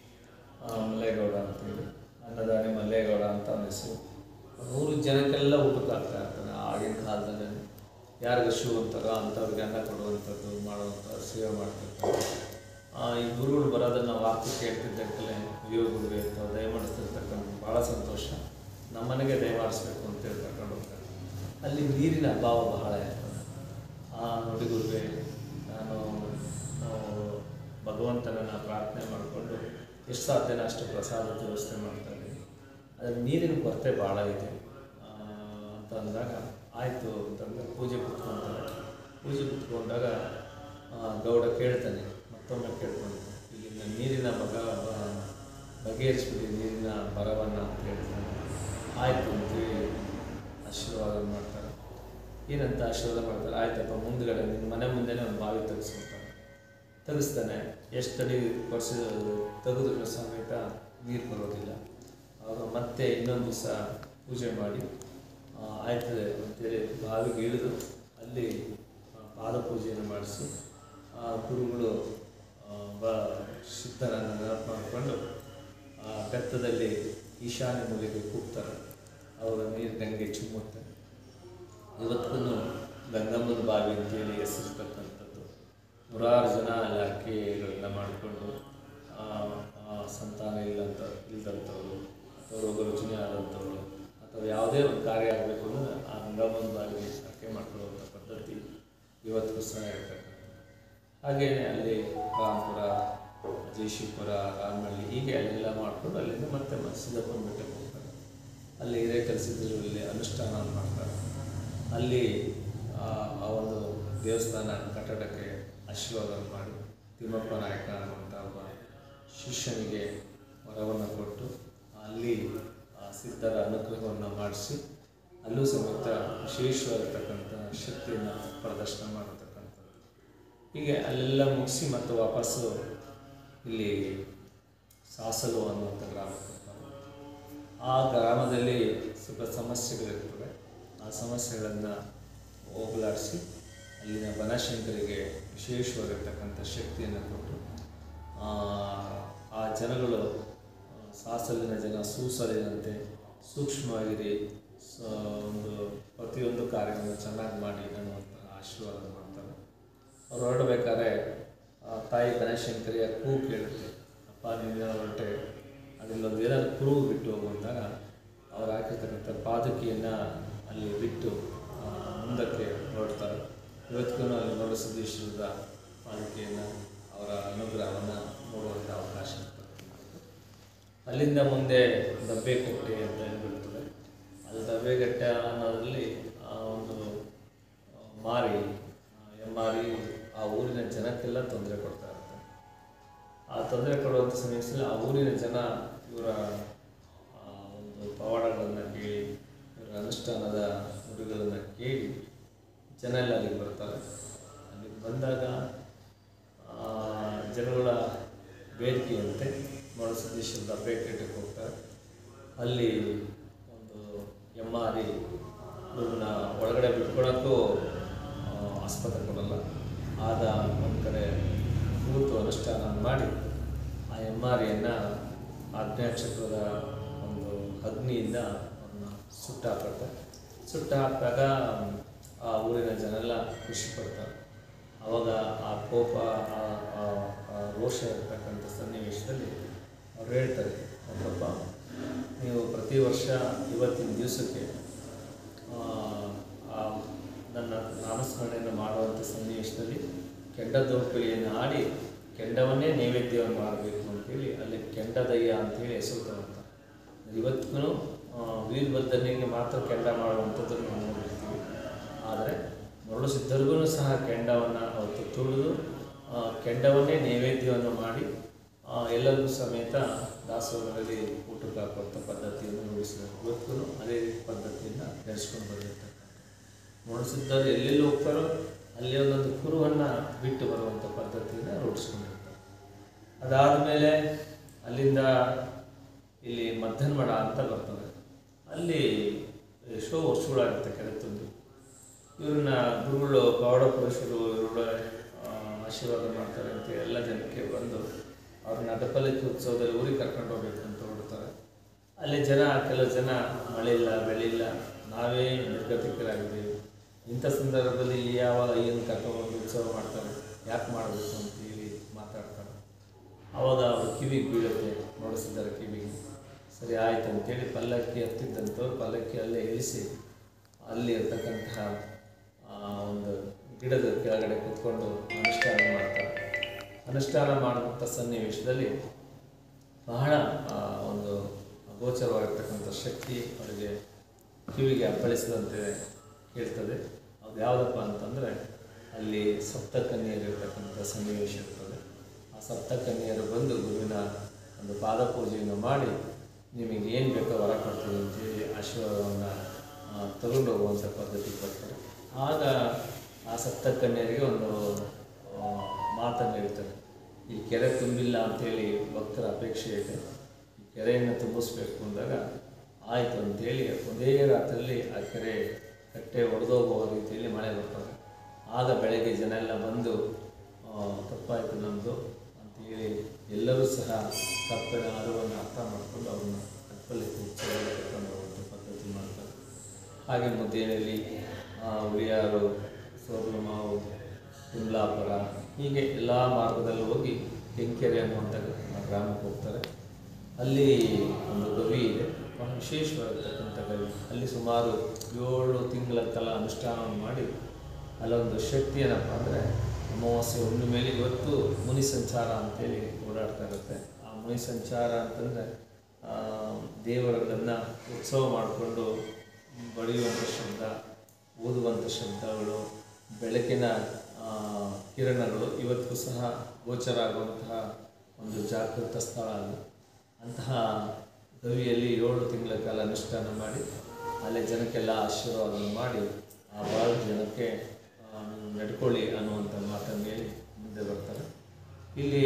ಆ, ಮಲ್ಲೇಗೌಡ ಅಂತೇಳಿ ಅನ್ನದಾನಿ ಮಲ್ಲೇಗೌಡ ಅಂತ ಅವನ ಹೆಸರು ನೂರು ಜನಕ್ಕೆಲ್ಲ ಊಟಕ್ಕೆ ಆಗ್ತಾ ಇರ್ತಾನೆ ಆಗಿನ ಕಾಲದಲ್ಲಿ ಯಾರಿಗೆ ಶೂ ಅಂತಾರೋ ಅಂಥವ್ರಿಗೆ ಅನ್ನ ಕೊಡುವಂಥದ್ದು ಮಾಡುವಂಥದ್ದು ಸೇವೆ ಮಾಡ್ತಿರ್ತಾರೆ ಆ, ಈ ಗುರುಗಳು ಬರೋದನ್ನು ವಾರ್ತೆ ಕೇಳ್ತಿದ್ದಕ್ಕಲೇ ಅಯ್ಯೋ ಗುರುವೆ ಅಂತ ದಯಮಾಡಿಸ್ತಿರ್ತಕ್ಕಂಥ ಭಾಳ ಸಂತೋಷ ನಮ್ಮನೆಗೆ ದಯಮಾಡಿಸ್ಬೇಕು ಅಂತೇಳಿ ಕರ್ಕೊಂಡು ಹೋಗ್ತಾರೆ ಅಲ್ಲಿ ನೀರಿನ ಅಭಾವ ಬಹಳ ಇರ್ತದೆ ಆ ನೋಡಿ ಗುರುವೆ ನಾನು ನಾವು ಭಗವಂತನನ್ನು ಪ್ರಾರ್ಥನೆ ಮಾಡಿಕೊಂಡು ಎಷ್ಟು ಸಾಧ್ಯನ ಅಷ್ಟು ಪ್ರಸಾದದ ವ್ಯವಸ್ಥೆ ಮಾಡ್ತಾ ಇದ್ದೀನಿ ಅದರ ನೀರಿನ ಕೊರತೆ ಭಾಳ ಇದೆ ಆ, ಅಂತ ಅಂದಾಗ ಆಯಿತು ಅಂತಂದ್ರೆ ಪೂಜೆ ಕುತ್ಕೊತಾರೆ ಪೂಜೆ ಕುತ್ಕೊಂಡಾಗ ಆ, ಗೌಡ ಕೇಳ್ತಾನೆ ಮತ್ತೊಮ್ಮೆ ಕೇಳ್ಕೊಂಡು ಇಲ್ಲಿನ ನೀರಿನ ಬಗ ಬ- ಬಗೆಹರಿಸ್ಬಿಡಿ ನೀರಿನ ಬರವನ್ನು ಅಂತ ಹೇಳ್ತಾನೆ ಆಯಿತು ಅಂತೇಳಿ ಆಶೀರ್ವಾದ ಮಾಡ್ತಾರೆ ಏನಂತ ಆಶೀರ್ವಾದ ಮಾಡ್ತಾರೆ ಆಯ್ತಪ್ಪ ಮುಂದ್ಗಡೆ ನಿನ್ನ ಮನೆ ಮುಂದೆನೇ ಒಂದು ಬಾವಿ ತೆಗೆಸ್ಕೊತಾರೆ ತೆಗೆಸ್ತಾನೆ ಎಷ್ಟು ಅಡಿ ವರ್ಷ ತೆಗೆದ್ರು ಸಮೇತ ನೀರು ಬರೋದಿಲ್ಲ ಆವಾಗ ಮತ್ತೆ ಇನ್ನೊಂದು ದಿವಸ ಪೂಜೆ ಮಾಡಿ ಆ, ಆಯ್ತದೆ ಅಂತೇಳಿ ಬಾವಿಗೆ ಇಳಿದು ಅಲ್ಲಿ ಆ, ಪಾದ ಪೂಜೆಯನ್ನು ಮಾಡಿಸಿ ಆ ಗುರುಗಳು ಆ, ಒಬ್ಬ ಸಿದ್ಧರನ್ನು ನೆನಪು ಮಾಡಿಕೊಂಡು ಆ ಬೆತ್ತದಲ್ಲಿ ಈಶಾನ್ಯ ಮೂಲೆಗೆ ಕೂಗ್ತಾರೆ ಅವರ ನೀರು ಗಂಗೆ ಚಿಮ್ಮುತ್ತೆ ಇವತ್ತಿಗೂ ಗಂಗಮ್ಮನ ಬಾವಿ ಅಂತೇಳಿ ಹೆಸರಿರ್ತಕ್ಕಂಥದ್ದು ನೂರಾರು ಜನ ಅಲ್ಲಿ ಅರ್ಕೆಗಳನ್ನ ಮಾಡಿಕೊಂಡು ಆ, ಆ ಸಂತಾನ ಇಲ್ಲಂತ ಇಲ್ಲದಂಥವ್ರು ಅಥವಾ ರೋಗ ರುಚಿನಿ ಆದಂಥವ್ರು ಅಥವಾ ಯಾವುದೇ ಒಂದು ಕಾರ್ಯ ಆಗಬೇಕು ಅಂದ್ರೆ ಆ ಗಂಗಮ್ಮನ ಬಾವಿಗೆ ಅರ್ಕೆ ಮಾಡ್ಕೊಳ್ಳುವಂಥ ಪದ್ಧತಿ ಇವತ್ತಿಗೂ ಸಹ ಇರ್ತಕ್ಕಂಥದ್ದು ಹಾಗೆಯೇ ಅಲ್ಲಿ ರಾಮಪುರ ಜಯಶಿವಪುರ ರಾಮನಹಳ್ಳಿ ಹೀಗೆ ಅಲ್ಲೆಲ್ಲ ಮಾಡಿಕೊಂಡು ಅಲ್ಲಿಂದ ಮತ್ತೆ ಸಿದ್ದಪ್ಪನ ಬೆಟ್ಟಕ್ಕೆ ಹೋಗ್ತಾರೆ ಅಲ್ಲಿ ಹಿರೇ ಕೆಲಸದಿರು ಇಲ್ಲಿ ಅನುಷ್ಠಾನ ಮಾಡ್ತಾರೆ ಅಲ್ಲಿ ಆ ಆ ಒಂದು ದೇವಸ್ಥಾನ ಕಟ್ಟಡಕ್ಕೆ ಆಶೀರ್ವಾದ ಮಾಡಿ ತಿಮ್ಮಪ್ಪ ನಾಯಕ ಅನ್ನುವಂಥ ಒಬ್ಬ ಶಿಷ್ಯನಿಗೆ ವರವನ್ನು ಕೊಟ್ಟು ಅಲ್ಲಿ ಆ ಸಿದ್ಧರ ಅನುಗ್ರಹವನ್ನು ಮಾಡಿಸಿ ಅಲ್ಲೂ ಸಮೇತ ವಿಶೇಷವಾಗಿರ್ತಕ್ಕಂಥ ಶಕ್ತಿಯನ್ನು ಪ್ರದರ್ಶನ ಮಾಡತಕ್ಕಂಥದ್ದು ಹೀಗೆ ಅಲ್ಲೆಲ್ಲ ಮುಗಿಸಿ ಮತ್ತೆ ವಾಪಸ್ಸು ಇಲ್ಲಿ ಸಾಸಲು ಅನ್ನುವಂಥ ಗ್ರಾಮಕ್ಕೆ ಬರ್ತಾರೆ. ಆ ಗ್ರಾಮದಲ್ಲಿ ಸ್ವಲ್ಪ ಸಮಸ್ಯೆಗಳಿರ್ತವೆ ಆ ಸಮಸ್ಯೆಗಳನ್ನು ಹೋಗಲಾಡಿಸಿ ಅಲ್ಲಿನ ಬನಶಂಕರಿಗೆ ವಿಶೇಷವಾಗಿರ್ತಕ್ಕಂಥ ಶಕ್ತಿಯನ್ನು ಕೊಟ್ಟು ಆ, ಆ ಜನಗಳು ಆ, ಸಾಸಲಿನ ಜನ ಸೂಸಲಿನಂತೆ ಸೂಕ್ಷ್ಮವಾಗಿರಿ ಸ ಒಂದು ಪ್ರತಿಯೊಂದು ಕಾರ್ಯವನ್ನು ಚೆನ್ನಾಗಿ ಮಾಡಿ ಅನ್ನುವಂತಹ ಆಶೀರ್ವಾದ ಮಾಡ್ತಾರೆ ಅವ್ರು ಹೊರಡಬೇಕಾದ್ರೆ ಆ ತಾಯಿ ಗಣೇಶಂಕರಿಯ ಕೂ ಕೇಳುತ್ತೆ ಅಪ್ಪ ನೀನು ಹೊರಟೆ ಅದರಲ್ಲೊಂದು ಏನಾದ್ರು ಕುರು ಬಿಟ್ಟು ಹೋಗುವಂದಾಗ ಅವ್ರು ಹಾಕಿರ್ತಕ್ಕಂಥ ಪಾದಕಿಯನ್ನು ಅಲ್ಲಿ ಬಿಟ್ಟು ಆ, ಮುಂದಕ್ಕೆ ಹೊರಡ್ತಾರೆ ಇವತ್ತಿಗೂ ಅಲ್ಲಿ ನೋಡಿಸಿದ್ದೇಶ್ವರದ ಪಾದಕಿಯನ್ನು ಅವರ ಅನುಗ್ರಹವನ್ನು ನೋಡುವಂಥ ಅವಕಾಶ ಇರ್ತಕ್ಕಂಥದ್ದು ಅಲ್ಲಿಂದ ಮುಂದೆ ದಬ್ಬೆಕಟ್ಟೆ ಅಂತ ಏನು ಬರ್ತದೆ ಅದು ದಬ್ಬೆಗಟ್ಟೆ ಅನ್ನೋದ್ರಲ್ಲಿ ಆ ಒಂದು ಆ, ಮಾರಿ ಆ, ಎಮ್ಮಾರಿ ಆ ಊರಿನ ಜನಕ್ಕೆಲ್ಲ ತೊಂದರೆ ಕೊಡ್ತಾ ಇರ್ತಾರೆ ಆ ತೊಂದರೆ ಕೊಡುವಂಥ ಸಮಯದಲ್ಲಿ ಆ ಊರಿನ ಜನ ಇವರ ಆ, ಒಂದು ಪವಾಡಗಳನ್ನು ಕೇಳಿ ಇವರ ಅನುಷ್ಠಾನದ ನುಡಿಗಳನ್ನು ಕೇಳಿ ಜನ ಎಲ್ಲ ಅಲ್ಲಿಗೆ ಬರ್ತಾರೆ ಅಲ್ಲಿಗೆ ಬಂದಾಗ ಆ, ಜನಗಳ ಬೇಡಿಕೆಯಂತೆ ಮರುಸದೇಶದ ಬೇಟೆಗೆ ಹೋಗ್ತಾರೆ ಅಲ್ಲಿ ಒಂದು ಎಮ್ಮಾರಿ ಇವ್ರನ್ನ ಒಳಗಡೆ ಬಿಟ್ಕೊಳ್ಳೋಕ್ಕೂ ಆ, ಆಸ್ಪತ್ರೆ ಕೊಡಲ್ಲ ಆದ ಒಂದು ಕಡೆ ಕೂತು ಅನುಷ್ಠಾನ ಮಾಡಿ ಆ ಎಮ್ಮಾರಿಯನ್ನು ಆಜ್ಞಾಚಕ್ರದ ಒಂದು ಅಗ್ನಿಯಿಂದ ಅವ್ರನ್ನ ಸುಟ್ಟಾಕತ್ತೆ ಸುಟ್ಟು ಹಾಕಿದಾಗ ಆ ಊರಿನ ಜನ ಎಲ್ಲ ಖುಷಿ ಪಡ್ತಾರೆ ಅವಾಗ ಆ ಕೋಪ ಆ ಆ- ಆ ರೋಷ ಇರ್ತಕ್ಕಂಥ ಸನ್ನಿವೇಶದಲ್ಲಿ ಅವ್ರು ಹೇಳ್ತಾರೆ ಪಾಪ ನೀವು ಪ್ರತಿ ವರ್ಷ ಇವತ್ತಿನ ದಿವಸಕ್ಕೆ ಆ, ಆ ನನ್ನ ನಾಮಸ್ಮರಣೆಯನ್ನು ಮಾಡುವಂಥ ಸನ್ನಿವೇಶದಲ್ಲಿ ಕೆಂಡದೋಕಳಿಯನ್ನು ಆಡಿ ಕೆಂಡವನ್ನೇ ನೈವೇದ್ಯವನ್ನು ಮಾಡಬೇಕು ಅಂತೇಳಿ ಅಲ್ಲಿ ಕೆಂಡದಯ್ಯ ಅಂತೇಳಿ ಹೆಸರು ತಗೊಂತಾರೆ ಇವತ್ತಿಗೂ ವೀರಭದ್ರನಿಗೆ ಮಾತ್ರ ಕೆಂಡ ಮಾಡುವಂಥದ್ದನ್ನು ನಾವು ನೋಡಿರ್ತೀವಿ ಆದರೆ ಮರಳು ಸಿದ್ಧರಿಗೂ ಸಹ ಕೆಂಡವನ್ನು ಅವತ್ತು ತುಳಿದು ಆ, ಕೆಂಡವನ್ನೇ ನೈವೇದ್ಯವನ್ನು ಮಾಡಿ ಆ, ಎಲ್ಲರಿಗೂ ಸಮೇತ ದಾಸೋಹದಲ್ಲಿ ಊಟಕ್ಕೆ ಹಾಕುವಂಥ ಪದ್ಧತಿಯನ್ನು ರೂಢಿಸಿದ್ದಾರೆ ಇವತ್ತಿಗೂ ಅದೇ ಪದ್ಧತಿಯನ್ನು ನಡೆಸ್ಕೊಂಡು ಬಂದಿರ್ತಕ್ಕಂಥ ಮರಳು ಎಲ್ಲೆಲ್ಲಿ ಹೋಗ್ತಾರೋ ಅಲ್ಲಿ ಒಂದೊಂದು ಕುರುವನ್ನು ಬಿಟ್ಟು ಬರುವಂಥ ಪದ್ಧತಿಯನ್ನು ರೂಢಿಸ್ಕೊಂಡಿರ್ತಾರೆ ಅದಾದಮೇಲೆ ಅಲ್ಲಿಂದ ಇಲ್ಲಿ ಮಧ್ಯನ್ಮಡ ಅಂತ ಬರ್ತದೆ ಅಲ್ಲಿ ಎಷ್ಟೋ ವರ್ಷಗಳಾಗುತ್ತೆ ಕೆರೆ ತುಂಬಿ ಇವ್ರನ್ನ ಗುರುಗಳು ಪವಾಡ ಪುರುಷರು ಇವ್ರ ಆಶೀರ್ವಾದ ಮಾಡ್ತಾರೆ ಅಂತ ಎಲ್ಲ ಜನಕ್ಕೆ ಬಂದು ಅವ್ರನ್ನ ಅಡಪಲಿಕೆ ಉತ್ಸವದಲ್ಲಿ ಊರಿಗೆ ಕರ್ಕೊಂಡು ಹೋಗ್ಬೇಕು ಅಂತ ಹೊರಡ್ತಾರೆ ಅಲ್ಲಿ ಜನ ಕೆಲವು ಜನ ಮಳೆ ಇಲ್ಲ ಬೆಳೆ ಇಲ್ಲ ನಾವೇ ನಿರ್ಗತಿಕರಾಗಿದ್ದೀವಿ ಇಂಥ ಸಂದರ್ಭದಲ್ಲಿ ಯಾವ ಏನು ಕರ್ಕೊಂಡು ಉತ್ಸವ ಮಾಡ್ತಾರೆ ಯಾಕೆ ಮಾಡಬೇಕು ಅಂತ ಹೇಳಿ ಮಾತಾಡ್ತಾರೆ ಆವಾಗ ಅವ್ರ ಕಿವಿಗೆ ಬೀಳುತ್ತೆ ನೋಡಿಸಿದ್ದಾರೆ ಕಿವಿಗೆ ಸರಿ ಆಯ್ತು ಅಂತೇಳಿ ಪಲ್ಲಕ್ಕಿ ಹತ್ತಿದ್ದಂಥವ್ರು ಪಲ್ಲಕ್ಕಿ ಅಲ್ಲೇ ಇಳಿಸಿ ಅಲ್ಲಿ ಇರ್ತಕ್ಕಂತಹ ಆ, ಒಂದು ಗಿಡದ ಕೆಳಗಡೆ ಕೂತ್ಕೊಂಡು ಅನುಷ್ಠಾನ ಮಾಡ್ತಾರೆ ಅನುಷ್ಠಾನ ಮಾಡುವಂಥ ಸನ್ನಿವೇಶದಲ್ಲಿ ಬಹಳ ಆ, ಒಂದು ಗೋಚರವಾಗಿರ್ತಕ್ಕಂಥ ಶಕ್ತಿ ಅವರಿಗೆ ಕಿವಿಗೆ ಅಪ್ಪಳಿಸಿದಂತೆ ಕೇಳ್ತದೆ ಅದು ಯಾವುದಪ್ಪ ಅಂತಂದರೆ ಅಲ್ಲಿ ಸಪ್ತ ಕನ್ಯರಿರ್ತಕ್ಕಂಥ ಸನ್ನಿವೇಶ ಇರ್ತದೆ ಆ ಸಪ್ತ ಕನ್ಯರು ಬಂದು ಗುರುವಿನ ಒಂದು ಪಾದ ಪೂಜೆಯನ್ನು ಮಾಡಿ ನಿಮಗೆ ಏನು ಬೇಕೋ ವರ ಕೊಡ್ತೀವಿ ಅಂತೇಳಿ ಆಶೀರ್ವಾದವನ್ನು ತಗೊಂಡು ಹೋಗುವಂಥ ಪದ್ಧತಿ ಕೊಡ್ತಾರೆ ಆಗ ಆ ಸಪ್ತ ಕನ್ಯರಿಗೆ ಒಂದು ಆ, ಮಾತನ್ನು ಹೇಳ್ತಾರೆ ಈ ಕೆರೆ ತುಂಬಿಲ್ಲ ಅಂತೇಳಿ ಭಕ್ತರ ಅಪೇಕ್ಷೆ ಇದೆ ಈ ಕೆರೆಯನ್ನು ತುಂಬಿಸ್ಬೇಕು ಅಂದಾಗ ಆಯಿತು ಅಂತೇಳಿ ಒಂದೇ ರಾತ್ರಿಯಲ್ಲಿ ಆ ಕೆರೆ ಕಟ್ಟೆ ಒಡೆದೋಗುವ ರೀತಿಯಲ್ಲಿ ಮಳೆ ಬರ್ತದೆ ಆಗ ಬೆಳಗ್ಗೆ ಜನ ಎಲ್ಲ ಬಂದು ಆ, ತಪ್ಪಾಯಿತು ನಮ್ಮದು ಅಂತ ಅಂತೇಳಿ ಎಲ್ಲರೂ ಸಹ ತಪ್ಪಿನ ಅರಿವನ್ನು ಅರ್ಥ ಮಾಡಿಕೊಂಡು ಅವ್ರನ್ನ ತಪ್ಪಲ್ಲಿ ಹೆಚ್ಚಾಗಿ ಕರ್ಕೊಂಡು ಹೋಗುವಂಥ ಪದ್ಧತಿ ಮಾಡ್ತಾರೆ ಹಾಗೆ ಮುದ್ದೇನಲ್ಲಿ ಉಳಿಯಾರು ಸೋದರ ಮಾವು ತಿಮ್ಲಾಪುರ ಹೀಗೆ ಎಲ್ಲ ಮಾರ್ಗದಲ್ಲಿ ಹೋಗಿ ಕೆಂಕೆರೆ ಅನ್ನುವಂಥ ಗ್ರಾಮಕ್ಕೆ ಹೋಗ್ತಾರೆ ಅಲ್ಲಿ ಒಂದು ಗವಿ ಇದೆ ಬಹಳ ವಿಶೇಷವಾಗಿರ್ತಕ್ಕಂಥ ಗವಿ ಅಲ್ಲಿ ಸುಮಾರು ಏಳು ತಿಂಗಳ ಕಾಲ ಅನುಷ್ಠಾನವನ್ನು ಮಾಡಿ ಅಲ್ಲೊಂದು ಶಕ್ತಿ ಏನಪ್ಪ ಅಂದರೆ ಅಮಾವಾಸ್ಯೆ ಹುಣ್ಣಿಮೆಯಲ್ಲಿ ಇವತ್ತು ಮುನಿ ಸಂಚಾರ ಅಂತೇಳಿ ಓಡಾಡ್ತಾ ಇರುತ್ತೆ ಆ ಮುನಿ ಸಂಚಾರ ಅಂತಂದರೆ ದೇವರುಗಳನ್ನು ಉತ್ಸವ ಮಾಡಿಕೊಂಡು ಬಡಿಯುವಂಥ ಶಬ್ದ ಓದುವಂಥ ಶಬ್ದಗಳು ಬೆಳಕಿನ ಆ, ಕಿರಣಗಳು ಇವತ್ತಿಗೂ ಸಹ ಗೋಚರ ಆಗುವಂತಹ ಒಂದು ಜಾಗೃತ ಸ್ಥಳ ಅದು ಅಂತಹ ಗವಿಯಲ್ಲಿ ಏಳು ತಿಂಗಳ ಕಾಲ ಅನುಷ್ಠಾನ ಮಾಡಿ ಅಲ್ಲೇ ಜನಕ್ಕೆಲ್ಲ ಆಶೀರ್ವಾದ ಮಾಡಿ ಆ ಭಾಳ ಜನಕ್ಕೆ ಆ, ನೀವು ನಡ್ಕೊಳ್ಳಿ ಅನ್ನುವಂಥ ಮಾತನ್ನು ಹೇಳಿ ಮುಂದೆ ಬರ್ತಾರೆ ಇಲ್ಲಿ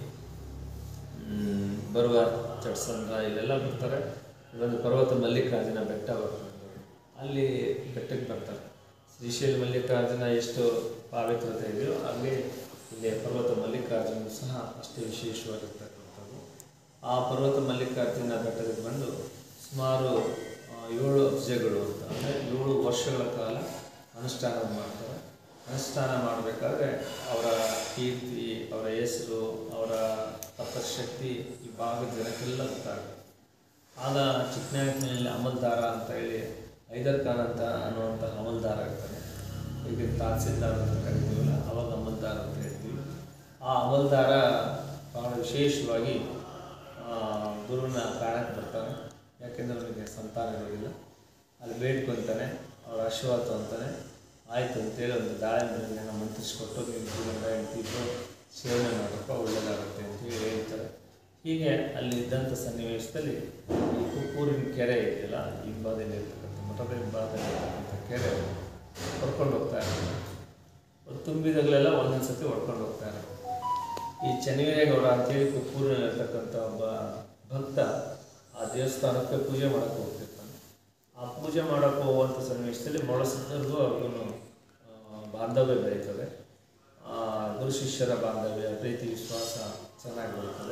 ಮ್, ಬರುವ ಚಟ್ಸಂದ್ರ ಇಲ್ಲೆಲ್ಲ ಬರ್ತಾರೆ ಇದೊಂದು ಪರ್ವತ ಮಲ್ಲಿಕಾರ್ಜುನ ಬೆಟ್ಟ ಬರ್ತದೆ ಅಲ್ಲಿ ಬೆಟ್ಟಕ್ಕೆ ಬರ್ತಾರೆ ಶ್ರೀಶೈಲ ಮಲ್ಲಿಕಾರ್ಜುನ ಎಷ್ಟು ಪಾವಿತ್ರತೆ ಇದೆಯೋ ಹಾಗೆ ಇಲ್ಲಿ ಪರ್ವತ ಮಲ್ಲಿಕಾರ್ಜುನ ಸಹ ಅಷ್ಟೇ ವಿಶೇಷವಾಗಿರ್ತಕ್ಕಂಥದ್ದು ಆ ಪರ್ವತ ಮಲ್ಲಿಕಾರ್ಜುನ ಬೆಟ್ಟಕ್ಕೆ ಬಂದು ಸುಮಾರು ಆ, ಏಳು ಅಬ್ಜೆಗಳು ಅಂತ ಅಂದರೆ ಏಳು ವರ್ಷಗಳ ಕಾಲ ಅನುಷ್ಠಾನ ಮಾಡ್ತಾರೆ ಅನುಷ್ಠಾನ ಮಾಡಬೇಕಾದ್ರೆ ಅವರ ಕೀರ್ತಿ ಅವರ ಹೆಸರು ಅವರ ತಪಶಕ್ತಿ ಈ ಭಾಗದ ಜನಕ್ಕೆಲ್ಲ ಗೊತ್ತಾಗುತ್ತೆ ಆಗ ಚಿಕ್ಕನಾಯಕನಲ್ಲಿ ಅಮಲ್ದಾರ ಅಂತ ಹೇಳಿ ಐದರ್ ಖಾನ್ ಅಂತ ಅನ್ನುವಂಥ ಅಮಲ್ದಾರ ಇರ್ತಾನೆ ಈಗ ತಹಸೀಲ್ದಾರ್ ಅಂತ ಕರಿತೀವಲ್ಲ ಅವಾಗ ಅಮಲ್ದಾರ ಅಂತ ಹೇಳ್ತೀವಿ ಆ ಅಮಲ್ದಾರ ಬಹಳ ವಿಶೇಷವಾಗಿ ಆ, ಗುರುವಿನ ಕಾಣಕ್ಕೆ ಬರ್ತಾನೆ ಯಾಕೆಂದ್ರೆ ಅವನಿಗೆ ಸಂತಾನಗಳಿಲ್ಲ ಅಲ್ಲಿ ಬೇಡ್ಕೊತಾನೆ ಅವ್ರ ಆಶೀರ್ವಾದ ಅಂತಾನೆ ಆಯ್ತು ಅಂತೇಳಿ ಒಂದು ದಾಳಿಂಬೆಯನ್ನು ಮಂತ್ರಿಸ್ಕೊಟ್ಟು ನೀವು ಗಂಡ ಹೆಂಡ್ತಿದ್ರು ಸೇವನೆ ಮಾಡಪ್ಪ ಒಳ್ಳೆಯದಾಗುತ್ತೆ ಅಂತೇಳಿ ಹೇಳ್ತಾರೆ ಹೀಗೆ ಅಲ್ಲಿ ಇದ್ದಂಥ ಸನ್ನಿವೇಶದಲ್ಲಿ ಈ ಕುಪ್ಪೂರಿನ ಕೆರೆ ಇದೆಯಲ್ಲ ಹಿಂಬಾದಲ್ಲಿ ಇರ್ತಕ್ಕಂಥ ಮಠದ ಹಿಂಬಾದಲ್ಲಿ ಇರ್ತಕ್ಕಂಥ ಕೆರೆ ಹೊಡ್ಕೊಂಡು ಹೋಗ್ತಾ ಇರ್ತಾರೆ ಅದು ತುಂಬಿದಾಗಲೆಲ್ಲ ಒಂದೊಂದು ಸತಿ ಹೊಡ್ಕೊಂಡು ಹೋಗ್ತಾರೆ ಈ ಚನ್ನವೀರೇಗೌಡ ಅಂತೇಳಿ ಕುಪ್ಪೂರಿನಲ್ಲಿರ್ತಕ್ಕಂಥ ಒಬ್ಬ ಭಕ್ತ ಆ ದೇವಸ್ಥಾನಕ್ಕೆ ಪೂಜೆ ಮಾಡಕ್ಕೆ ಹೋಗ್ತಿರ್ತಾನೆ ಆ ಪೂಜೆ ಮಾಡಕ್ಕೆ ಹೋಗುವಂಥ ಸನ್ನಿವೇಶದಲ್ಲಿ ಮೊಳಸಿದ್ದರಿಗೂ ಅವ್ರಿಗೂ ಬಾಂಧವ್ಯ ಬೆಳೀತದೆ ಆ, ಗುರು ಶಿಷ್ಯರ ಬಾಂಧವ್ಯ ಪ್ರೀತಿ ವಿಶ್ವಾಸ ಚೆನ್ನಾಗಿ ಬರುತ್ತದೆ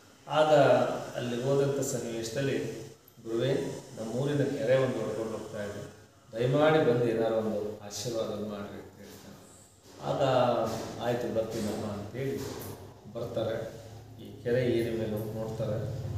ಆಗ ಅಲ್ಲಿ ಹೋದಂಥ ಸನ್ನಿವೇಶದಲ್ಲಿ ಗುರುವೇ ನಮ್ಮೂರಿನ ಕೆರೆ ಒಂದು ಹೊಡ್ಕೊಂಡು ಹೋಗ್ತಾ ಇದೆ ದಯಮಾಡಿ ಬಂದು ಏನಾರು ಒಂದು ಆಶೀರ್ವಾದ ಮಾಡಿರಿ ಅಂತ ಹೇಳ್ತಾನೆ ಆಗ ಆಯಿತು ಬರ್ತೀನಮ್ಮ ಅಂತೇಳಿ ಬರ್ತಾರೆ ಈ ಕೆರೆ ಏರಿ ಮೇಲೆ ಹೋಗಿ ನೋಡ್ತಾರೆ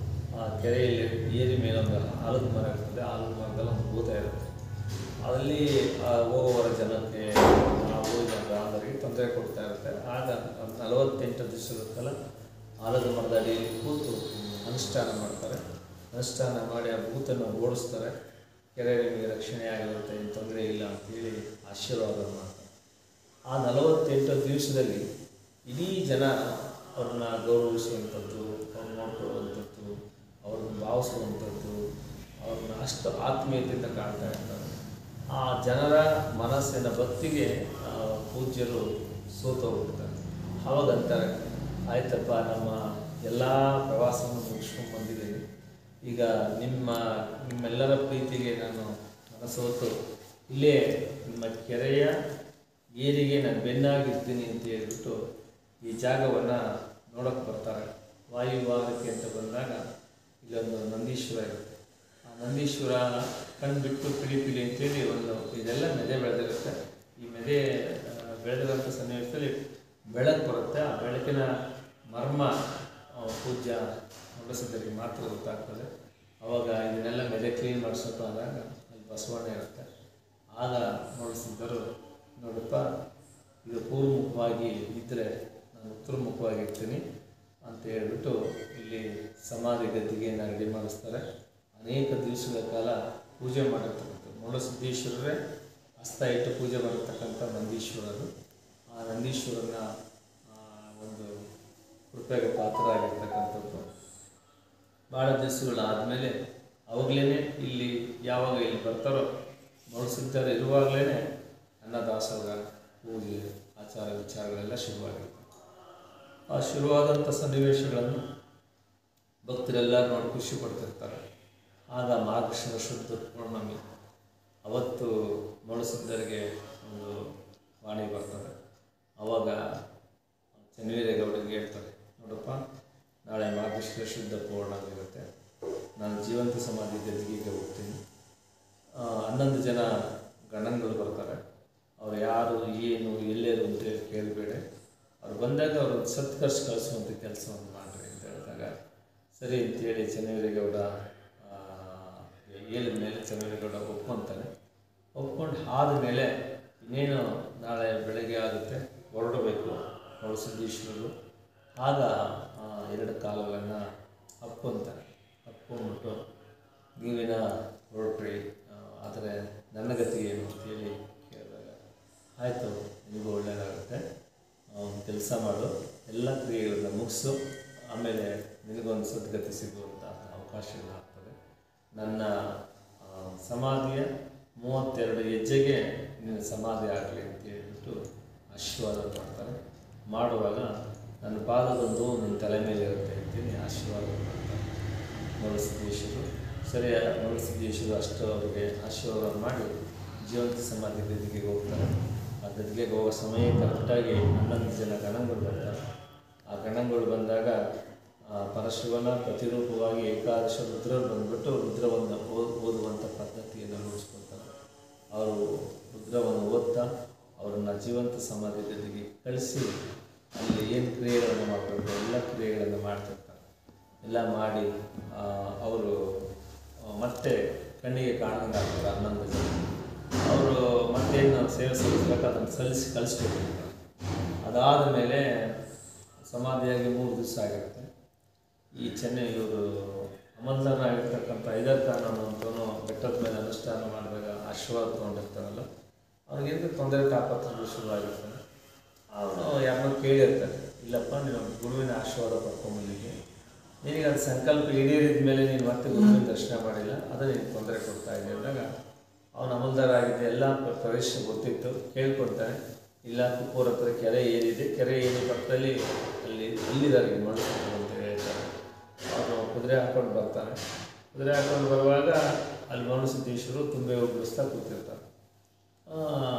ಆ ಕೆರೆಯಲ್ಲಿ ಏರಿ ಮೇಲೆ ಒಂದು ಆಲದ ಮರ ಇರ್ತದೆ ಆಲದ ಮರದಲ್ಲಿ ಒಂದು ಭೂತ ಇರುತ್ತೆ ಅಲ್ಲಿ ಆ ಹೋಗುವವರ ಜನಕ್ಕೆ ಆ ಊರಿನ ಗ್ರಾಮದವರಿಗೆ ತೊಂದರೆ ಕೊಡ್ತಾ ಇರುತ್ತೆ ಆಗ ಒಂದು ನಲವತ್ತೆಂಟು ದಿವಸಗಳ ಕಾಲ ಆಲದ ಮರದ ಅಡಿಯಲ್ಲಿ ಕೂತು ಅನುಷ್ಠಾನ ಮಾಡ್ತಾರೆ ಅನುಷ್ಠಾನ ಮಾಡಿ ಆ ಭೂತನ್ನು ಓಡಿಸ್ತಾರೆ ಕೆರೆ ನಿಮಗೆ ರಕ್ಷಣೆ ಆಗಿರುತ್ತೆ ಏನು ತೊಂದರೆ ಇಲ್ಲ ಅಂತೇಳಿ ಆಶೀರ್ವಾದ ಮಾಡ್ತಾರೆ ಆ ನಲವತ್ತೆಂಟು ದಿವಸದಲ್ಲಿ ಇಡೀ ಜನ ಅವ್ರನ್ನ ಗೌರವಿಸುವಂಥದ್ದು ಅವ್ರನ್ನ ನೋಡ್ಕೊಳ್ಳುವಂಥದ್ದು ಅವ್ರನ್ನ ಭಾವಿಸುವಂಥದ್ದು ಅವ್ರನ್ನ ಅಷ್ಟು ಆತ್ಮೀಯತೆಯಿಂದ ಕಾಣ್ತಾ ಇರ್ತಾರೆ ಆ ಜನರ ಮನಸ್ಸಿನ ಭಕ್ತಿಗೆ ಆ, ಪೂಜ್ಯರು ಸೋತು ಹೋಗ್ತಾರೆ ಅವಾಗ ಅಂತಾರೆ ಆಯ್ತಪ್ಪ ನಮ್ಮ ಎಲ್ಲ ಪ್ರವಾಸವನ್ನು ಮುಗಿಸ್ಕೊಂಡು ಬಂದಿದ್ದೀವಿ ಈಗ ನಿಮ್ಮ ನಿಮ್ಮೆಲ್ಲರ ಪ್ರೀತಿಗೆ ನಾನು ಮನಸೋತು ಇಲ್ಲೇ ನಿಮ್ಮ ಕೆರೆಯ ಏರಿಗೆ ನಾನು ಬೆನ್ನಾಗಿರ್ತೀನಿ ಅಂತ ಹೇಳ್ಬಿಟ್ಟು ಈ ಜಾಗವನ್ನು ನೋಡೋಕ್ಕೆ ಬರ್ತಾರೆ ವಾಯುವಾರಕ್ಕೆ ಅಂತ ಬಂದಾಗ ಇಲ್ಲೊಂದು ನಂದೀಶ್ವರ ಇರುತ್ತೆ ಆ ನಂದೀಶ್ವರ ಕಣ್ಣು ಬಿಟ್ಟು ಪಿಳಿ ಪಿಳಿ ಅಂತೇಳಿ ಒಂದು ಇದೆಲ್ಲ ಮೆದೆ ಬೆಳೆದಿರುತ್ತೆ ಈ ಮೆದೆ ಆ, ಬೆಳೆದಿರೋಂಥ ಸನ್ನಿವೇಶದಲ್ಲಿ ಬೆಳಕು ಬರುತ್ತೆ ಆ ಬೆಳಕಿನ ಮರ್ಮ ಆ, ಪೂಜ್ಯ ನೋಡಿಸಿದ್ದರಿಗೆ ಮಾತ್ರ ಗೊತ್ತಾಗ್ತದೆ ಅವಾಗ ಇದನ್ನೆಲ್ಲ ಮೆದೆ ಕ್ಲೀನ್ ಮಾಡಿಸೋಕೆ ಆದಾಗ ಅಲ್ಲಿ ಬಸವಣ್ಣ ಇರುತ್ತೆ ಆಗ ನೋಡಿಸಿದ್ದರು ನೋಡಪ್ಪ ಇದು ಪೂರ್ವಮುಖವಾಗಿ ಇದ್ದರೆ ನಾನು ಉತ್ತರಮುಖವಾಗಿರ್ತೀನಿ ಅಂತ ಹೇಳ್ಬಿಟ್ಟು ಇಲ್ಲಿ ಸಮಾಧಿ ಗದ್ದಿಗೆಯನ್ನು ರೆಡಿ ಮಾಡಿಸ್ತಾರೆ ಅನೇಕ ದಿವಸಗಳ ಕಾಲ ಪೂಜೆ ಮಾಡಿರ್ತಕ್ಕಂಥ ಮೊಳಸಿದ್ದೇಶ್ವರರೇ ಹಸ್ತ ಇಟ್ಟು ಪೂಜೆ ಮಾಡಿರ್ತಕ್ಕಂಥ ನಂದೀಶ್ವರರು ಆ ನಂದೀಶ್ವರನ ಆ, ಒಂದು ಕೃಪೆಗೆ ಪಾತ್ರರಾಗಿರ್ತಕ್ಕಂಥದ್ದು ಭಾಳ ದಿವಸಗಳಾದಮೇಲೆ ಅವಾಗಲೇ ಇಲ್ಲಿ ಯಾವಾಗ ಇಲ್ಲಿ ಬರ್ತಾರೋ ಮೊಳಸಿದ್ದಾರೆ ಇರುವಾಗಲೇ ಅನ್ನದಾಸೋಹ ಪೂಜೆ ಆಚಾರ ವಿಚಾರಗಳೆಲ್ಲ ಶುರುವಾಗಿರ್ತವೆ ಆ ಶುರುವಾದಂಥ ಸನ್ನಿವೇಶಗಳನ್ನು ಭಕ್ತರೆಲ್ಲ ನೋಡಿ ಖುಷಿ ಪಡ್ತಿರ್ತಾರೆ ಆಗ ಮಾರ್ಗಶಿರ ಶುದ್ಧ ಪೌರ್ಣಮಿ ಅವತ್ತು ಮೊಳಸಿದ್ದರಿಗೆ ಒಂದು ವಾಣಿ ಬರ್ತದೆ ಅವಾಗ ಚನ್ನವೀರೇಗೌಡರಿಗೆ ಹೇಳ್ತಾರೆ ನೋಡಪ್ಪ ಪರಿಶುದ್ಧ ಪೂರ್ಣ ಆಗಿರುತ್ತೆ ನಾನು ಜೀವಂತ ಸಮಾಧಿ ಗದ್ದಿಗೆಗೆ ಹೋಗ್ತೀನಿ ಆ, ಹನ್ನೊಂದು ಜನ ಗಣಗಳು ಬರ್ತಾರೆ ಅವ್ರು ಯಾರು ಏನು ಎಲ್ಲೇರು ಅಂತೇಳಿ ಕೇಳಬೇಡಿ ಅವ್ರು ಬಂದಾಗ ಅವರು ಸತ್ಕರ್ಷ ಕಳಿಸುವಂಥ ಕೆಲಸವನ್ನು ಮಾಡಿರಿ ಅಂತ ಹೇಳಿದಾಗ ಸರಿ ಅಂತೇಳಿ ಚೆನ್ನವೀರೇಗೌಡ ಹೇಳಿದ ಮೇಲೆ ಚೆನ್ನವೀರೇಗೌಡ ಒಪ್ಕೊತಾನೆ ಒಪ್ಕೊಂಡು ಆದಮೇಲೆ ಇನ್ನೇನು ನಾಳೆ ಬೆಳಗ್ಗೆ ಆಗುತ್ತೆ ಹೊರಡಬೇಕು ಅವಳು ಸಿದ್ದೇಶ್ವರರು ಆಗ ಆ, ಎರಡು ಕಾಲುಗಳನ್ನು ಅಪ್ಪಂತಾನೆ ಅಪ್ಕೊಂಡ್ಬಿಟ್ಟು ನೀವಿನ ಹೊರಟ್ರಿ ಆ, ಆದರೆ ನನ್ನ ಗತಿ ಏನು ಅಂತೇಳಿ ಕೇಳಿದಾಗ ಆಯಿತು ನಿಮಗೂ ಒಳ್ಳೆಯದಾಗುತ್ತೆ ಒಂದು ಕೆಲಸ ಮಾಡು ಎಲ್ಲ ಕ್ರಿಯೆಗಳನ್ನ ಮುಗಿಸು ಆಮೇಲೆ ನಿನಗೊಂದು ಸದ್ಗತಿ ಸಿಗುವಂಥ ಅವಕಾಶಗಳಾಗ್ತದೆ ನನ್ನ ಆ, ಸಮಾಧಿಯ ಮೂವತ್ತೆರಡು ಹೆಜ್ಜೆಗೆ ನಿನ್ನ ಸಮಾಧಿ ಆಗಲಿ ಅಂತ ಹೇಳ್ಬಿಟ್ಟು ಆಶೀರ್ವಾದ ಮಾಡ್ತಾರೆ ಮಾಡುವಾಗ ನನ್ನ ಪಾದದೊಂದು ನಿನ್ನ ತಲೆ ಮೇಲೆ ಇರುತ್ತೆ ಅಂತೇಳಿ ಆಶೀರ್ವಾದ ಮಾಡ್ತಾರೆ ಮರುಸಿದ್ದೇಶರು ಸರಿ ಮರುಸಿದ್ದೇಶರು ಅಷ್ಟು ಅವರಿಗೆ ಆಶೀರ್ವಾದ ಮಾಡಿ ಜೀವಂತ ಸಮಾಧಿ ಗದಿಗೆಗೆ ಹೋಗ್ತಾರೆ ಆ ಗದಿಗೆಗೆ ಹೋಗೋ ಸಮಯ ಕರೆಕ್ಟಾಗಿ ಹನ್ನೊಂದು ಜನ ಗಣಗಳು ಬರ್ತಾರೆ ಆ ಗಣಗಳು ಬಂದಾಗ ಆ ಪರಶಿವನ ಪ್ರತಿರೂಪವಾಗಿ ಏಕಾದಶ ರುದ್ರರು ಬಂದ್ಬಿಟ್ಟು ರುದ್ರವನ್ನು ಓದ್ ಓದುವಂಥ ಪದ್ಧತಿಯನ್ನು ರೂಢಿಸ್ಕೊಳ್ತಾರೆ ಅವರು ರುದ್ರವನ್ನು ಓದ್ತಾ ಅವರನ್ನು ಜೀವಂತ ಸಮಾಧಿ ಗದಿಗೆ ಕಳಿಸಿ ಅಲ್ಲಿ ಏನು ಕ್ರಿಯೆಗಳನ್ನು ಮಾಡಬೇಕು ಎಲ್ಲ ಕ್ರಿಯೆಗಳನ್ನು ಮಾಡ್ತಿರ್ತಾರೆ ಎಲ್ಲ ಮಾಡಿ ಆ, ಅವರು ಆ, ಮತ್ತೆ ಕಣ್ಣಿಗೆ ಕಾಣಂಗೆ ಆಗ್ತಾರೆ ಹನ್ನೊಂದು ಜನ ಅವರು ಮತ್ತೇನು ಸೇವೆ ಸಲ್ಲಿಸ್ಬೇಕು ಅದನ್ನು ಸಲ್ಲಿಸಿ ಕಳಿಸ್ಬಿಟ್ಟಿರ್ತಾರೆ ಅದಾದ ಮೇಲೆ ಸಮಾಧಿಯಾಗಿ ಮೂರು ದಿವಸ ಆಗಿರುತ್ತೆ ಈ ಚೆನ್ನೈ ಇವರು ಅಮಲ್ದಾರನಾಗಿರ್ತಕ್ಕಂಥ ಐದರ್ ಖಾನ್ ಅನ್ನೋಂಥವನು ಬೆಟ್ಟದ ಮೇಲೆ ಅನುಷ್ಠಾನ ಮಾಡಿದಾಗ ಆಶೀರ್ವಾದ ತೊಗೊಂಡಿರ್ತಾರಲ್ಲ ಅವ್ರಿಗೇನು ತೊಂದರೆ ತಾಪತ್ರಗಳು ಶುರುವಾಗಿರ್ತಾರೆ ಅವನು ಯಾರನ್ನೋ ಕೇಳಿರ್ತಾರೆ ಇಲ್ಲಪ್ಪ ನೀನು ಗುರುವಿನ ಆಶೀರ್ವಾದ ಪಡ್ಕೊಂಬಂದಿದ್ದೆ ನಿನಗೆ ಅದು ಸಂಕಲ್ಪ ಈಡೇರಿದ ಮೇಲೆ ನೀನು ಮತ್ತೆ ಗುರುವಿನ ದರ್ಶನ ಮಾಡಿಲ್ಲ ಅದು ನಿನಗೆ ತೊಂದರೆ ಕೊಡ್ತಾ ಇದೆ ಅಂದಾಗ ಅವನು ಅಮಲ್ದಾರ ಆಗಿದ್ದ ಎಲ್ಲ ಪ್ರ- ಪ್ರದೇಶ ಗೊತ್ತಿತ್ತು ಕೇಳ್ಕೊಡ್ತಾನೆ ಇಲ್ಲ ಕುಪ್ಪೂರ್ ಹತ್ರ ಕೆರೆ ಏರಿದೆ ಕೆರೆ ಏರಿ ಪಕ್ಕದಲ್ಲಿ ಅಲ್ಲಿ ಅಲ್ಲಿದ್ದಾರೆ ಮಳುಕುಂಟು ಅಂತ ಹೇಳ್ತಾರೆ ಅವನು ಕುದುರೆ ಹಾಕೊಂಡು ಬರ್ತಾನೆ ಕುದುರೆ ಹಾಕೊಂಡು ಬರುವಾಗ ಅಲ್ಲಿ ಮನುಸಿದ್ದೇಶ್ವರು ತುಂಬೆ ಬಿಡಿಸ್ತಾ ಕೂತಿರ್ತಾರೆ ಆ,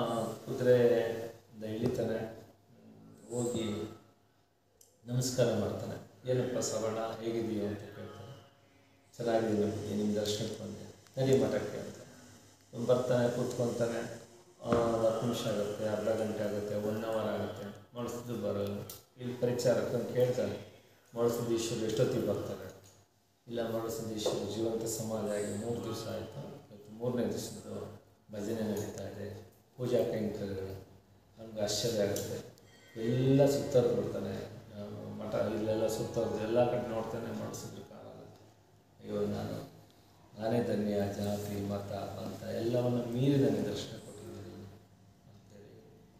ಕುದುರೆಯಿಂದ ಇಳಿತಾನೆ ಹ್ಮ್, ಹೋಗಿ ನಮಸ್ಕಾರ ಮಾಡ್ತಾನೆ ಏನಪ್ಪ ಸವರ್ಣ ಹೇಗಿದೆಯೋ ಅಂತ ಕೇಳ್ತಾನೆ ಚೆನ್ನಾಗಿದ್ದೀನಿ ನಿಮ್ಮ ದರ್ಶನಕ್ಕೆ ಬಂದೆ ನಡಿ ಮಠಕ್ಕೆ ಅಂತ ಅವ್ನು ಬರ್ತಾನೆ ಕೂತ್ಕೊತಾನೆ ಆ, ಒಂದು ಹತ್ತು ನಿಮಿಷ ಆಗುತ್ತೆ ಅರ್ಧ ಗಂಟೆ ಆಗುತ್ತೆ ಒನ್ ಅವರ್ ಆಗುತ್ತೆ ಮಾಡಿಸಿದ್ದು ಬರಲ್ಲ ಇಲ್ಲಿ ಪರಿಚಾರಕ್ಕೆ ಅಂತ ಕೇಳ್ತಾನೆ ಮಾಡಿಸಿದ್ದೀಶ್ವರು ಎಷ್ಟೊತ್ತಿಗೆ ಬರ್ತಾರೆ ಇಲ್ಲ ಮಾಡಿಸಿದ್ದೀಶ್ವರು ಜೀವಂತ ಸಮಾಧಿ ಆಗಿ ಮೂರು ದಿವಸ ಆಯಿತು ಇವತ್ತು ಮೂರನೇ ದಿವಸದ ಭಜನೆ ನಡೀತಾ ಇದೆ ಪೂಜಾ ಕೈಂಕರ್ಯಗಳು ನಮ್ಗೆ ಆಶ್ಚರ್ಯ ಆಗುತ್ತೆ ಎಲ್ಲ ಸುತ್ತರ್ದು ಬಿಡ್ತಾನೆ ಆ, ಮಠ ಇಲ್ಲೆಲ್ಲ ಸುತ್ತರ್ದು ಎಲ್ಲ ಕಡೆ ನೋಡ್ತಾನೆ ಮಾಡಿಸಿದ್ರು ಕಾಣಲ್ಲ ಅಯ್ಯೋ ನಾನು ನಾನೇ ಧನ್ಯ ಜಾತಿ ಮತ ಅಂತ ಎಲ್ಲವನ್ನು ಮೀರಿ ನನಗೆ ದರ್ಶನ ಕೊಟ್ಟಿದ್ದೀನಿ ಅಂತೇಳಿ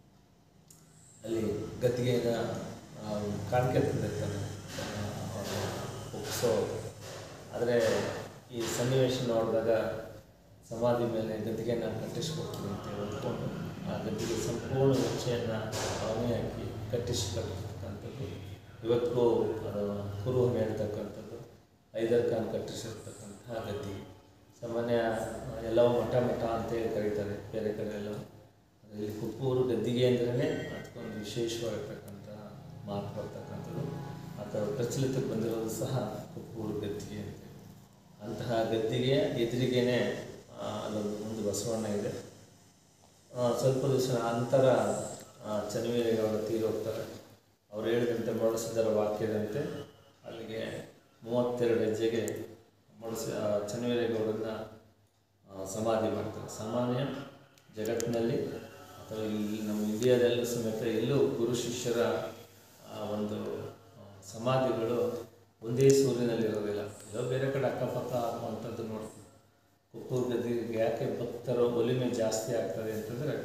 ಅಲ್ಲಿ ಗದ್ದಿಗೆನ ಕಾಣಿಕೆ ತಂದಿರ್ತಾನೆ ಅವನು ಒಪ್ಸೋ ಆದರೆ ಈ ಸನ್ನಿವೇಶ ನೋಡಿದಾಗ ಸಮಾಧಿ ಮೇಲೆ ಗದ್ದಿಗೆನ ಕಟ್ಟಿಸ್ಕೊಡ್ತೀನಿ ಅಂತ ಅಂದ್ಕೊಂಡು ಆ ಗದ್ದಿಗೆ ಸಂಪೂರ್ಣ ವೆಚ್ಚೆಯನ್ನು ಅವನೇ ಹಾಕಿ ಕಟ್ಟಿಸ್ಕೊಳ್ತಕ್ಕಂಥದ್ದು ಇವತ್ತಿಗೂ ಅದು ಕುರುಹು ಹೇಳ್ತಕ್ಕಂಥದ್ದು ಐದರ್ ಖಾನ್ ಕಟ್ಟಿಸಿರ್ತಕ್ಕಂತಹ ಗದ್ದಿಗೆ ಸಾಮಾನ್ಯ ಎಲ್ಲವೂ ಮಠ ಮಠ ಅಂತೇಳಿ ಕರೀತಾರೆ ಬೇರೆ ಕಡೆ ಎಲ್ಲ ಆದರೆ ಇಲ್ಲಿ ಕುಪ್ಪೂರು ಗದ್ದಿಗೆ ಅಂದ್ರೇ ಅದಕ್ಕೊಂದು ವಿಶೇಷವಾಗಿರ್ತಕ್ಕಂಥ ಮಾತು ಬರ್ತಕ್ಕಂಥದ್ದು ಅಥವಾ ಪ್ರಚಲಿತಕ್ಕೆ ಬಂದಿರೋದು ಸಹ ಕುಪ್ಪೂರು ಗದ್ದಿಗೆ ಅಂತೇಳಿ ಅಂತಹ ಗದ್ದಿಗೆಯ ಎದುರಿಗೇನೆ ಆ, ಅಲ್ಲೊಂದು ಮುಂದೆ ಬಸವಣ್ಣ ಇದೆ ಆ, ಸ್ವಲ್ಪ ದಿವಸ ನಂತರ ಚನ್ನವೀರೇಗೌಡ ತೀರೋಗ್ತಾರೆ ಅವ್ರು ಹೇಳಿದಂತೆ ಮೊಳಸಿದರ ವಾಕ್ಯದಂತೆ ಅಲ್ಲಿಗೆ ಮೂವತ್ತೆರಡು ಹೆಜ್ಜೆಗೆ ಮೊಳಸಿ ಚನ್ನವೀರೇಗೌಡರನ್ನ ಆ, ಸಮಾಧಿ ಮಾಡ್ತಾರೆ ಸಾಮಾನ್ಯ ಜಗತ್ತಿನಲ್ಲಿ ಅಥವಾ ಇಲ್ಲಿ ನಮ್ಮ ಇಂಡಿಯಾದಲ್ಲೂ ಸಮೇತ ಎಲ್ಲೂ ಗುರು ಶಿಷ್ಯರ ಆ, ಒಂದು ಆ, ಸಮಾಧಿಗಳು ಒಂದೇ ಸೂರಿನಲ್ಲಿ ಇರೋದಿಲ್ಲ ಎಲ್ಲೋ ಬೇರೆ ಕಡೆ ಅಕ್ಕಪಕ್ಕ ಹಾಕುವಂಥದ್ದು ನೋಡ್ತೀವಿ ಕುಪ್ಪೂರು ಗದ್ದಿಗೆ ಯಾಕೆ ಭಕ್ತರ ಒಲಿಮೆ ಜಾಸ್ತಿ ಆಗ್ತದೆ ಅಂತಂದರೆ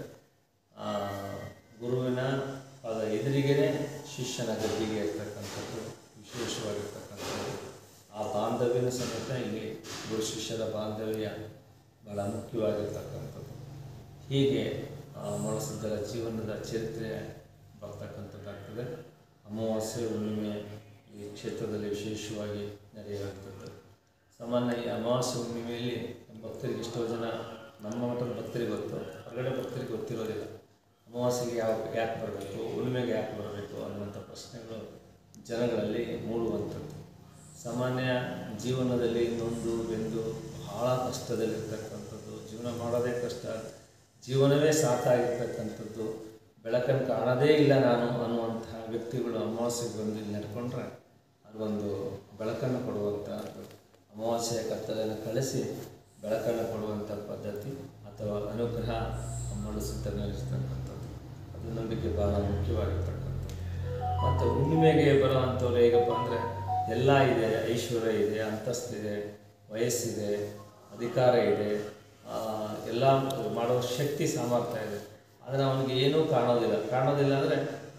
ಗುರುವಿನ ಪಾದ ಎದುರಿಗೇನೆ ಶಿಷ್ಯನ ಗದ್ದಿಗೆ ಇರ್ತಕ್ಕಂಥದ್ದು ವಿಶೇಷವಾಗಿರ್ತಕ್ಕಂಥದ್ದು ಆ ಬಾಂಧವ್ಯನ ಸಮೇತ ಇಲ್ಲಿ ಗುರು ಶಿಷ್ಯರ ಬಾಂಧವ್ಯ ಬಹಳ ಮುಖ್ಯವಾಗಿರ್ತಕ್ಕಂಥದ್ದು ಹೀಗೆ ಆ, ಮೊಳಸಿದ್ದರ ಜೀವನದ ಚರಿತ್ರೆ ಬರ್ತಕ್ಕಂಥದ್ದಾಗ್ತದೆ ಅಮಾವಾಸ್ಯೆ ಹುಣ್ಣಿಮೆ ಈ ಕ್ಷೇತ್ರದಲ್ಲಿ ವಿಶೇಷವಾಗಿ ನಡೆಯುವಂಥದ್ದು ಸಾಮಾನ್ಯ ಈ ಅಮಾವಾಸ್ಯೆ ಹುಣ್ಣಿಮೆಯಲ್ಲಿ ನಮ್ಮ ಭಕ್ತರಿಗೆ ಎಷ್ಟೋ ಜನ ನಮ್ಮ ಮಠದ ಭಕ್ತರಿಗೆ ಗೊತ್ತು ಹೊರಗಡೆ ಭಕ್ತರಿಗೆ ಗೊತ್ತಿರೋದಿಲ್ಲ ಅಮಾವಾಸ್ಯೆಗೆ ಯಾವ ಯಾಕೆ ಬರಬೇಕು ಹುಣ್ಣಿಮೆಗೆ ಯಾಕೆ ಬರಬೇಕು ಅನ್ನುವಂಥ ಪ್ರಶ್ನೆಗಳು ಜನಗಳಲ್ಲಿ ಮೂಡುವಂಥದ್ದು ಸಾಮಾನ್ಯ ಜೀವನದಲ್ಲಿ ನೊಂದು ಬೆಂದು ಬಹಳ ಕಷ್ಟದಲ್ಲಿರ್ತಕ್ಕಂಥದ್ದು ಜೀವನ ಮಾಡೋದೇ ಕಷ್ಟ ಜೀವನವೇ ಸಾಕಾಗಿರ್ತಕ್ಕಂಥದ್ದು ಬೆಳಕನ್ನು ಕಾಣದೇ ಇಲ್ಲ ನಾನು ಅನ್ನುವಂತಹ ವ್ಯಕ್ತಿಗಳು ಅಮಾವಾಸ್ಯೆಗೆ ಬಂದು ಇಲ್ಲಿ ನಡ್ಕೊಂಡ್ರೆ ಅದೊಂದು ಬೆಳಕನ್ನು ಕೊಡುವಂಥ ಅಮಾವಾಸ್ಯೆಯ ಕತ್ತಲೆಯನ್ನು ಕಳಿಸಿ ಬೆಳಕನ್ನು ಕೊಡುವಂಥ ಪದ್ಧತಿ ಅಥವಾ ಅನುಗ್ರಹ ಮೂಡಿಸುತ್ತಲಿರ್ತಕ್ಕಂಥದ್ದು ಅದು ನಂಬಿಕೆ ಬಹಳ ಮುಖ್ಯವಾಗಿರ್ತಕ್ಕಂಥದ್ದು ಮತ್ತು ಹುಣ್ಣಿಮೆಗೆ ಬರುವಂಥವ್ರು ಹೇಗಪ್ಪ ಅಂದರೆ ಎಲ್ಲ ಇದೆ ಐಶ್ವರ್ಯ ಇದೆ ಅಂತಸ್ತಿದೆ ವಯಸ್ಸಿದೆ ಅಧಿಕಾರ ಇದೆ ಆ, ಎಲ್ಲ ಮಾಡೋ ಶಕ್ತಿ ಸಾಮರ್ಥ್ಯ ಇದೆ ಆದರೆ ಅವನಿಗೆ ಏನೂ ಕಾಣೋದಿಲ್ಲ ಕಾಣೋದಿಲ್ಲ ಅಂದರೆ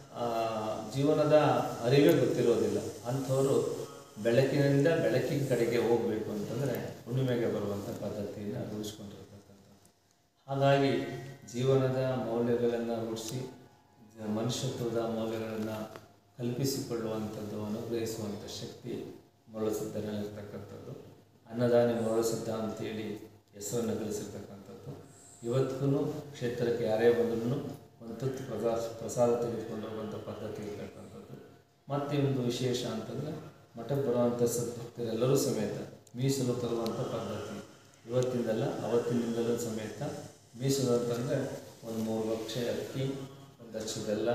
ಜೀವನದ ಅರಿವೇ ಗೊತ್ತಿರೋದಿಲ್ಲ ಅಂಥವರು ಬೆಳಕಿನಿಂದ ಬೆಳಕಿನ ಕಡೆಗೆ ಹೋಗಬೇಕು ಅಂತಂದರೆ ಹುಣ್ಣಿಮೆಗೆ ಬರುವಂಥ ಪದ್ಧತಿಯನ್ನು ರೂಢಿಸ್ಕೊಂಡಿರ್ತಕ್ಕಂಥದ್ದು ಹಾಗಾಗಿ ಜೀವನದ ಮೌಲ್ಯಗಳನ್ನು ರೂಢಿಸಿ ಜ- ಮನುಷ್ಯತ್ವದ ಮೌಲ್ಯಗಳನ್ನು ಕಲ್ಪಿಸಿಕೊಳ್ಳುವಂಥದ್ದು ಅನುಗ್ರಹಿಸುವಂಥ ಶಕ್ತಿ ಮೊಳಸಿದ್ದನಲ್ಲಿರ್ತಕ್ಕಂಥದ್ದು ಅನ್ನದಾನಿ ಮೊಳಸಿದ್ದ ಅಂತೇಳಿ ಹೆಸರನ್ನು ಗಳಿಸಿರ್ತಕ್ಕಂಥದ್ದು ಇವತ್ತಿಗೂ ಕ್ಷೇತ್ರಕ್ಕೆ ಯಾರೇ ಬಂದ್ರೂ ಒಂದು ತುತ್ತು ಪ್ರಸಾದ ಪ್ರಸಾದ ತೆಗೆದುಕೊಂಡು ಹೋಗುವಂಥ ಪದ್ಧತಿ ಇರ್ತಕ್ಕಂಥದ್ದು ಮತ್ತು ಒಂದು ವಿಶೇಷ ಅಂತಂದರೆ ಮಠಕ್ಕೆ ಬರುವಂಥ ಸದ್ಭಕ್ತರೆಲ್ಲರೂ ಸಮೇತ ಮೀಸಲು ತರುವಂಥ ಪದ್ಧತಿ ಇವತ್ತಿಂದಲ್ಲ ಅವತ್ತಿನಿಂದಲೂ ಸಮೇತ ಮೀಸಲು ಅಂತಂದರೆ ಒಂದು ಮೂರು ಲಕ್ಷ ಅಕ್ಕಿ ಒಂದು ಅಚ್ಚು ಬೆಲ್ಲ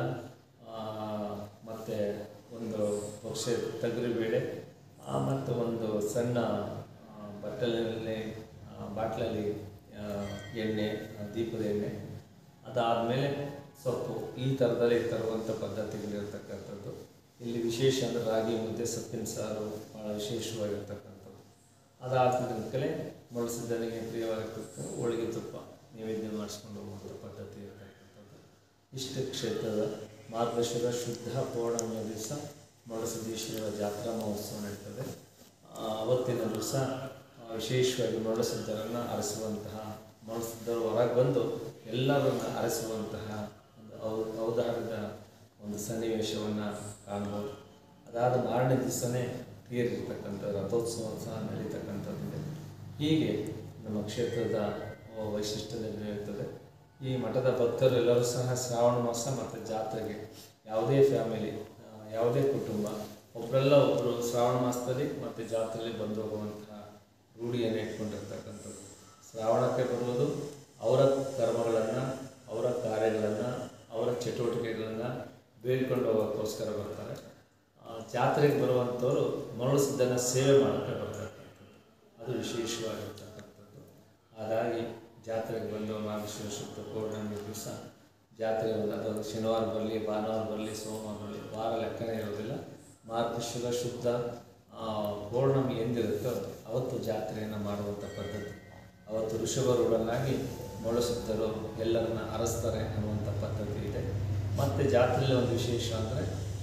ಮತ್ತು ಒಂದು ಪಕ್ಷ ತೊಗರಿಬೇಳೆ ಮತ್ತು ಒಂದು ಸಣ್ಣ ಆ, ಬಟ್ಟಲಿನಲ್ಲಿ ಆ, ಬಾಟ್ಲಲ್ಲಿ ಆ, ಎಣ್ಣೆ ಆ, ದೀಪದ ಎಣ್ಣೆ ಅದಾದಮೇಲೆ ಸೊಪ್ಪು ಈ ಥರದಲ್ಲಿ ತರುವಂಥ ಪದ್ಧತಿಗಳಿರ್ತಕ್ಕಂಥದ್ದು ಇಲ್ಲಿ ವಿಶೇಷ ಅಂದರೆ ರಾಗಿ ಮುದ್ದೆ ಸೊಪ್ಪಿನ ಸಾರು ಭಾಳ ವಿಶೇಷವಾಗಿರ್ತಕ್ಕಂಥದ್ದು ಅದಾದ್ಮೇಲೆ ಮೊಳಸಿದ್ದನಿಗೆ ಪ್ರಿಯವಾಗಿರ್ತಕ್ಕ ಹೋಳಿಗೆ ತುಪ್ಪ ನೈವೇದ್ಯ ಮಾಡಿಸ್ಕೊಂಡು ಹೋಗುವಂಥ ಪದ್ಧತಿ ಇರತಕ್ಕಂಥದ್ದು ಇಷ್ಟು ಕ್ಷೇತ್ರದ ಮಾರ್ಗಶಿರ ಶುದ್ಧ ಪೌರ್ಣಮಿಯ ದಿವಸ ಮೊಳಸಿದ್ದೇಶ್ವರ ಜಾತ್ರಾ ಮಹೋತ್ಸವ ನಡೀತದೆ ಆ, ಅವತ್ತಿನ ದಿವಸ ಆ, ವಿಶೇಷವಾಗಿ ಮೊಳಸಿದ್ದರನ್ನು ಅರಸುವಂತಹ ಮೊಳಸಿದ್ದರು ಹೊರಗೆ ಬಂದು ಎಲ್ಲರನ್ನ ಅರಸುವಂತಹ ಒಂದು ಔ ಔದಾರ್ಯದ ಒಂದು ಸನ್ನಿವೇಶವನ್ನು ಕಾಣ್ಬೋದು ಅದಾದ ಮಾರನೇ ದಿವಸನೇ ತೀರಿರ್ತಕ್ಕಂಥ ರಥೋತ್ಸವ ಸಹ ನಡೀತಕ್ಕಂಥದ್ದಿದೆ ಹೀಗೆ ನಮ್ಮ ಕ್ಷೇತ್ರದ ಆ, ವೈಶಿಷ್ಟ್ಯದಲ್ಲಿ ಇರ್ತದೆ ಈ ಮಠದ ಭಕ್ತರು ಎಲ್ಲರೂ ಸಹ ಶ್ರಾವಣ ಮಾಸ ಮತ್ತು ಜಾತ್ರೆಗೆ ಯಾವುದೇ ಫ್ಯಾಮಿಲಿ ಆ, ಯಾವುದೇ ಕುಟುಂಬ ಒಬ್ಬರೆಲ್ಲ ಒಬ್ಬರು ಶ್ರಾವಣ ಮಾಸದಲ್ಲಿ ಮತ್ತು ಜಾತ್ರೆಯಲ್ಲಿ ಬಂದು ಹೋಗುವಂತಹ ರೂಢಿಯನ್ನು ಇಟ್ಕೊಂಡಿರ್ತಕ್ಕಂಥದ್ದು ಶ್ರಾವಣಕ್ಕೆ ಬರುವುದು ಅವರ ಕರ್ಮಗಳನ್ನು ಅವರ ಕಾರ್ಯಗಳನ್ನು ಅವರ ಚಟುವಟಿಕೆಗಳನ್ನು ಬೇಡ್ಕೊಂಡು ಹೋಗೋಕ್ಕೋಸ್ಕರ ಬರ್ತಾರೆ ಆ, ಜಾತ್ರೆಗೆ ಬರುವಂಥವ್ರು ಮರಳು ಸಿದ್ಧನ ಸೇವೆ ಮಾಡೋಕ್ಕೆ ಬರ್ತಕ್ಕಂಥದ್ದು ಅದು ವಿಶೇಷವಾಗಿರ್ತಕ್ಕಂಥದ್ದು ಹಾಗಾಗಿ ಜಾತ್ರೆಗೆ ಬಂದು ಮಾರ್ಗಶಿರ ಶುದ್ಧ ಪೌರ್ಣಮಿ ದಿವಸ ಜಾತ್ರೆ ಅದು ಶನಿವಾರ ಬರಲಿ ಭಾನುವಾರ ಬರಲಿ ಸೋಮವಾರ ಬರಲಿ ವಾರ ಲೆಕ್ಕನೇ ಇರೋದಿಲ್ಲ ಮಾರ್ಗಶಿರ ಶುದ್ಧ ಆ, ಪೌರ್ಣಮಿ ಎಂದಿರುತ್ತೋ ಅವತ್ತು ಜಾತ್ರೆಯನ್ನು ಮಾಡುವಂಥ ಪದ್ಧತಿ ಅವತ್ತು ಋಷಭರೂಢನಾಗಿ ಮೊಳಸುತ್ತರು ಎಲ್ಲರನ್ನ ಅರಸ್ತಾರೆ ಅನ್ನುವಂಥ ಪದ್ಧತಿ ಇದೆ ಮತ್ತು ಜಾತ್ರೆಯಲ್ಲಿ ಒಂದು ವಿಶೇಷ ಅಂದರೆ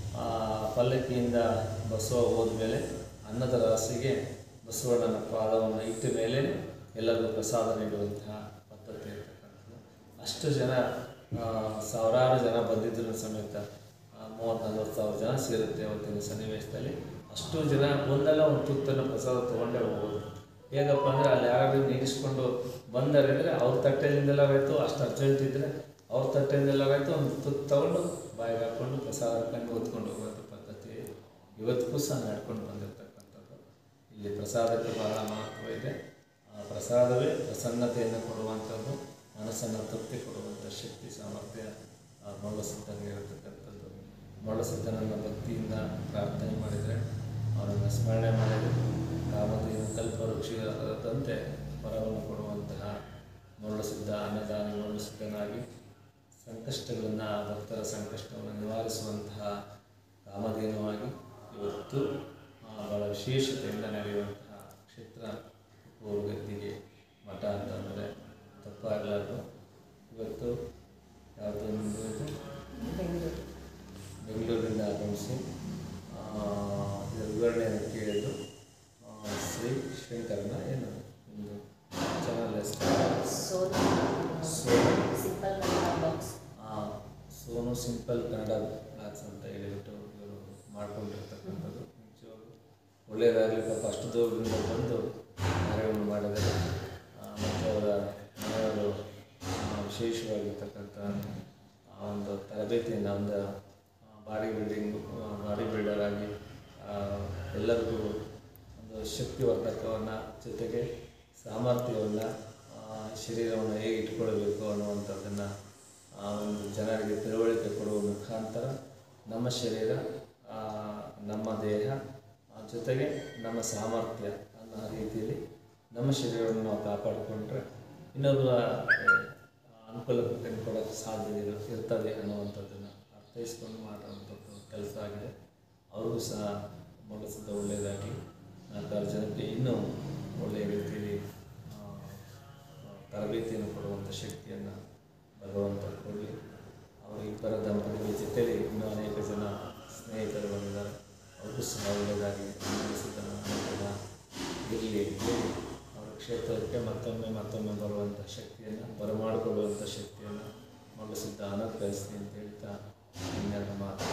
ಪಲ್ಲಕ್ಕಿಯಿಂದ ಬಸವ ಹೋದ್ಮೇಲೆ ಅನ್ನದ ರಾಸಿಗೆ ಬಸವಣ್ಣನ ಪಾದವನ್ನು ಇಟ್ಟ ಮೇಲೆ ಎಲ್ಲರಿಗೂ ಪ್ರಸಾದ ನೀಡುವಂತಹ ಪದ್ಧತಿ ಇರ್ತಕ್ಕಂಥದ್ದು ಅಷ್ಟು ಜನ ಆ, ಸಾವಿರಾರು ಜನ ಬಂದಿದ್ದರೂ ಸಮೇತ ಮೂವತ್ತು ನಲ್ವತ್ತು ಸಾವಿರ ಜನ ಸೇರುತ್ತೆ ಅವತ್ತಿನ ಸನ್ನಿವೇಶದಲ್ಲಿ ಅಷ್ಟು ಜನ ಒಂದಲ್ಲ ಒಂದು ತುತ್ತನ್ನು ಪ್ರಸಾದ ತೊಗೊಂಡೇ ಹೋಗೋದು ಹೇಗಪ್ಪ ಅಂದರೆ ಅಲ್ಲಿ ಯಾರು ನಿಲ್ಲಿಸ್ಕೊಂಡು ಬಂದರಿದ್ರೆ ಅವ್ರ ತಟ್ಟೆಯಿಂದೆಲ್ಲರಾಯ್ತು ಅಷ್ಟು ಅರ್ಜೆಂಟ್ ಇದ್ದರೆ ಅವ್ರ ತಟ್ಟೆಯಿಂದೆಲ್ಲರಾಯ್ತು ಒಂದು ತುತ್ತು ತಗೊಂಡು ಬಾಯಿಗೆ ಹಾಕ್ಕೊಂಡು ಪ್ರಸಾದ ಹಾಕೊಂಡು ಹೊತ್ಕೊಂಡು ಹೋಗುವಂಥ ಪದ್ಧತಿ ಇವತ್ತಿಗೂ ಸಹ ನಡ್ಕೊಂಡು ಬಂದಿರತಕ್ಕಂಥದ್ದು ಇಲ್ಲಿ ಪ್ರಸಾದಕ್ಕೆ ಬಹಳ ಮಹತ್ವ ಇದೆ ಆ ಪ್ರಸಾದವೇ ಪ್ರಸನ್ನತೆಯನ್ನು ಕೊಡುವಂಥದ್ದು ಮನಸ್ಸನ್ನು ತೃಪ್ತಿ ಕೊಡುವಂಥ ಶಕ್ತಿ ಸಾಮರ್ಥ್ಯ ಆ ಮೊಳಸಿದ್ದಂಗೆ ಇರತಕ್ಕಂಥದ್ದು ಮೊಳಸಿದ್ದನನ್ನು ಭಕ್ತಿಯಿಂದ ಪ್ರಾರ್ಥನೆ ಮಾಡಿದರೆ ಅವರನ್ನು ಸ್ಮರಣೆ ಮಾಡಿದರೆ ಕಾಮಧೇನು ಕಲ್ಪವೃಕ್ಷದಂತೆ ವರವನ್ನು ಕೊಡುವಂತಹ ಮೊರಳಿಸಿದ್ದ ಅನ್ನದಾನಿ ಮೊರಳಿಸಿದ್ದನಾಗಿ ಸಂಕಷ್ಟಗಳನ್ನು ಭಕ್ತರ ಸಂಕಷ್ಟವನ್ನು ನಿವಾರಿಸುವಂತಹ ಕಾಮಧೇನುವಾಗಿ ಇವತ್ತು ಆ, ಬಹಳ ವಿಶೇಷತೆಯಿಂದ ನಡೆಯುವಂತಹ ಕ್ಷೇತ್ರ ಊರುಗದ್ದಿಗೆ ಮಠ ಅಂತಂದರೆ ತಪ್ಪಾಗಲಾರ್ದು ಇವತ್ತು ಯಾವುದೋ ಒಂದು ಇದು ಬೆಂಗಳೂರು ಬೆಂಗಳೂರಿನಿಂದ ಆಗಮಿಸಿ ಆ, ಇದರ ವಿವರಣೆಯನ್ನು ಕೇಳಿದ್ದು ಆ, ಶ್ರೀ ಶಂಕರನ ಏನು ಒಂದು ಚಾನಲ್ ಹೆಸರು ಸೋನು ಸೋನು. ಸಿಂಪಲ್ ಕನ್ನಡ ಬಾಕ್ಸ್ ಆ, ಸೋನು ಸಿಂಪಲ್ ಕನ್ನಡ ಬ್ಲಾಗ್ಸ್ ಅಂತ ಹೇಳಿಬಿಟ್ಟು ಇವರು ಮಾಡ್ಕೊಂಡಿರ್ತಕ್ಕಂಥದ್ದು ನಿಜವಾಗ್ಲೂ ಒಳ್ಳೆಯದಾಗಲಿ ಪಾಪ ಅಷ್ಟು ದೂರದಿಂದ ಬಂದು ಕಾರ್ಯವನ್ನು ಮಾಡಿದರೆ ಆ, ಮತ್ತು ಅವರ ಮನೆಯವರು ಆ, ವಿಶೇಷವಾಗಿರ್ತಕ್ಕಂಥ ಆ ಒಂದು ತರಬೇತಿಯನ್ನು ಒಂದು ಬಾಡಿ ಬಿಲ್ಡಿಂಗ್ ಬಾಡಿ ಬಿಲ್ಡರ್ ಆಗಿ ಆ, ಎಲ್ಲರಿಗೂ ಶಕ್ತಿವರ್ಧಕವನ್ನು ಜೊತೆಗೆ ಸಾಮರ್ಥ್ಯವನ್ನು ಶರೀರವನ್ನು ಹೇಗೆ ಇಟ್ಕೊಳ್ಬೇಕು ಅನ್ನುವಂಥದ್ದನ್ನು ಆ ಒಂದು ಜನರಿಗೆ ತಿಳುವಳಿಕೆ ಕೊಡುವ ಮುಖಾಂತರ ನಮ್ಮ ಶರೀರ ಆ, ನಮ್ಮ ದೇಹ ಆ, ಜೊತೆಗೆ ನಮ್ಮ ಸಾಮರ್ಥ್ಯ ಅನ್ನೋ ರೀತಿಯಲ್ಲಿ ನಮ್ಮ ಶರೀರವನ್ನು ನಾವು ಕಾಪಾಡಿಕೊಂಡ್ರೆ ಇನ್ನೊಬ್ಬರ ಅನುಕೂಲಕ್ಕೆ ಕೊಡೋಕ್ಕೆ ಸಾಧ್ಯ ಇರು ಇರ್ತದೆ ಅನ್ನುವಂಥದ್ದನ್ನು ಅರ್ಥೈಸ್ಕೊಂಡು ಮಾಡುವಂಥದ್ದು ಕೆಲಸ ಆಗಿದೆ ಅವ್ರಿಗೂ ಸಹ ಮೊಗಸದ ಒಳ್ಳೆಯದಾಗಿ ನಾಲ್ಕಾರು ಜನಕ್ಕೆ ಇನ್ನೂ ಒಳ್ಳೆಯ ರೀತಿಯಲ್ಲಿ ಆ, ಆ, ತರಬೇತಿಯನ್ನು ಕೊಡುವಂಥ ಶಕ್ತಿಯನ್ನು ಭಗವಂತ ಕೊಡಲಿ ಅವರಿಬ್ಬರ ದಂಪತಿಗಳ ಜೊತೆಯಲ್ಲಿ ಇನ್ನೂ ಅನೇಕ ಜನ ಸ್ನೇಹಿತರು ಬಂದಿದ್ದಾರೆ ಅವ್ರಿಗೂ ಸಹ ಒಳ್ಳೆಯದಾಗಿ ಅನುಭವಿಸಿದ ಇರಲಿ ಅಂತೇಳಿ ಅವರ ಕ್ಷೇತ್ರಕ್ಕೆ ಮತ್ತೊಮ್ಮೆ ಮತ್ತೊಮ್ಮೆ ಬರುವಂಥ ಶಕ್ತಿಯನ್ನು ಬರಮಾಡಿಕೊಳ್ಳುವಂಥ ಶಕ್ತಿಯನ್ನು ಮಗಸಿದ್ದ ಅನುಗ್ರಹಿಸ್ಲಿ ಅಂತ ಹೇಳ್ತಾ ಇನ್ನೆರಡು ಮಾತು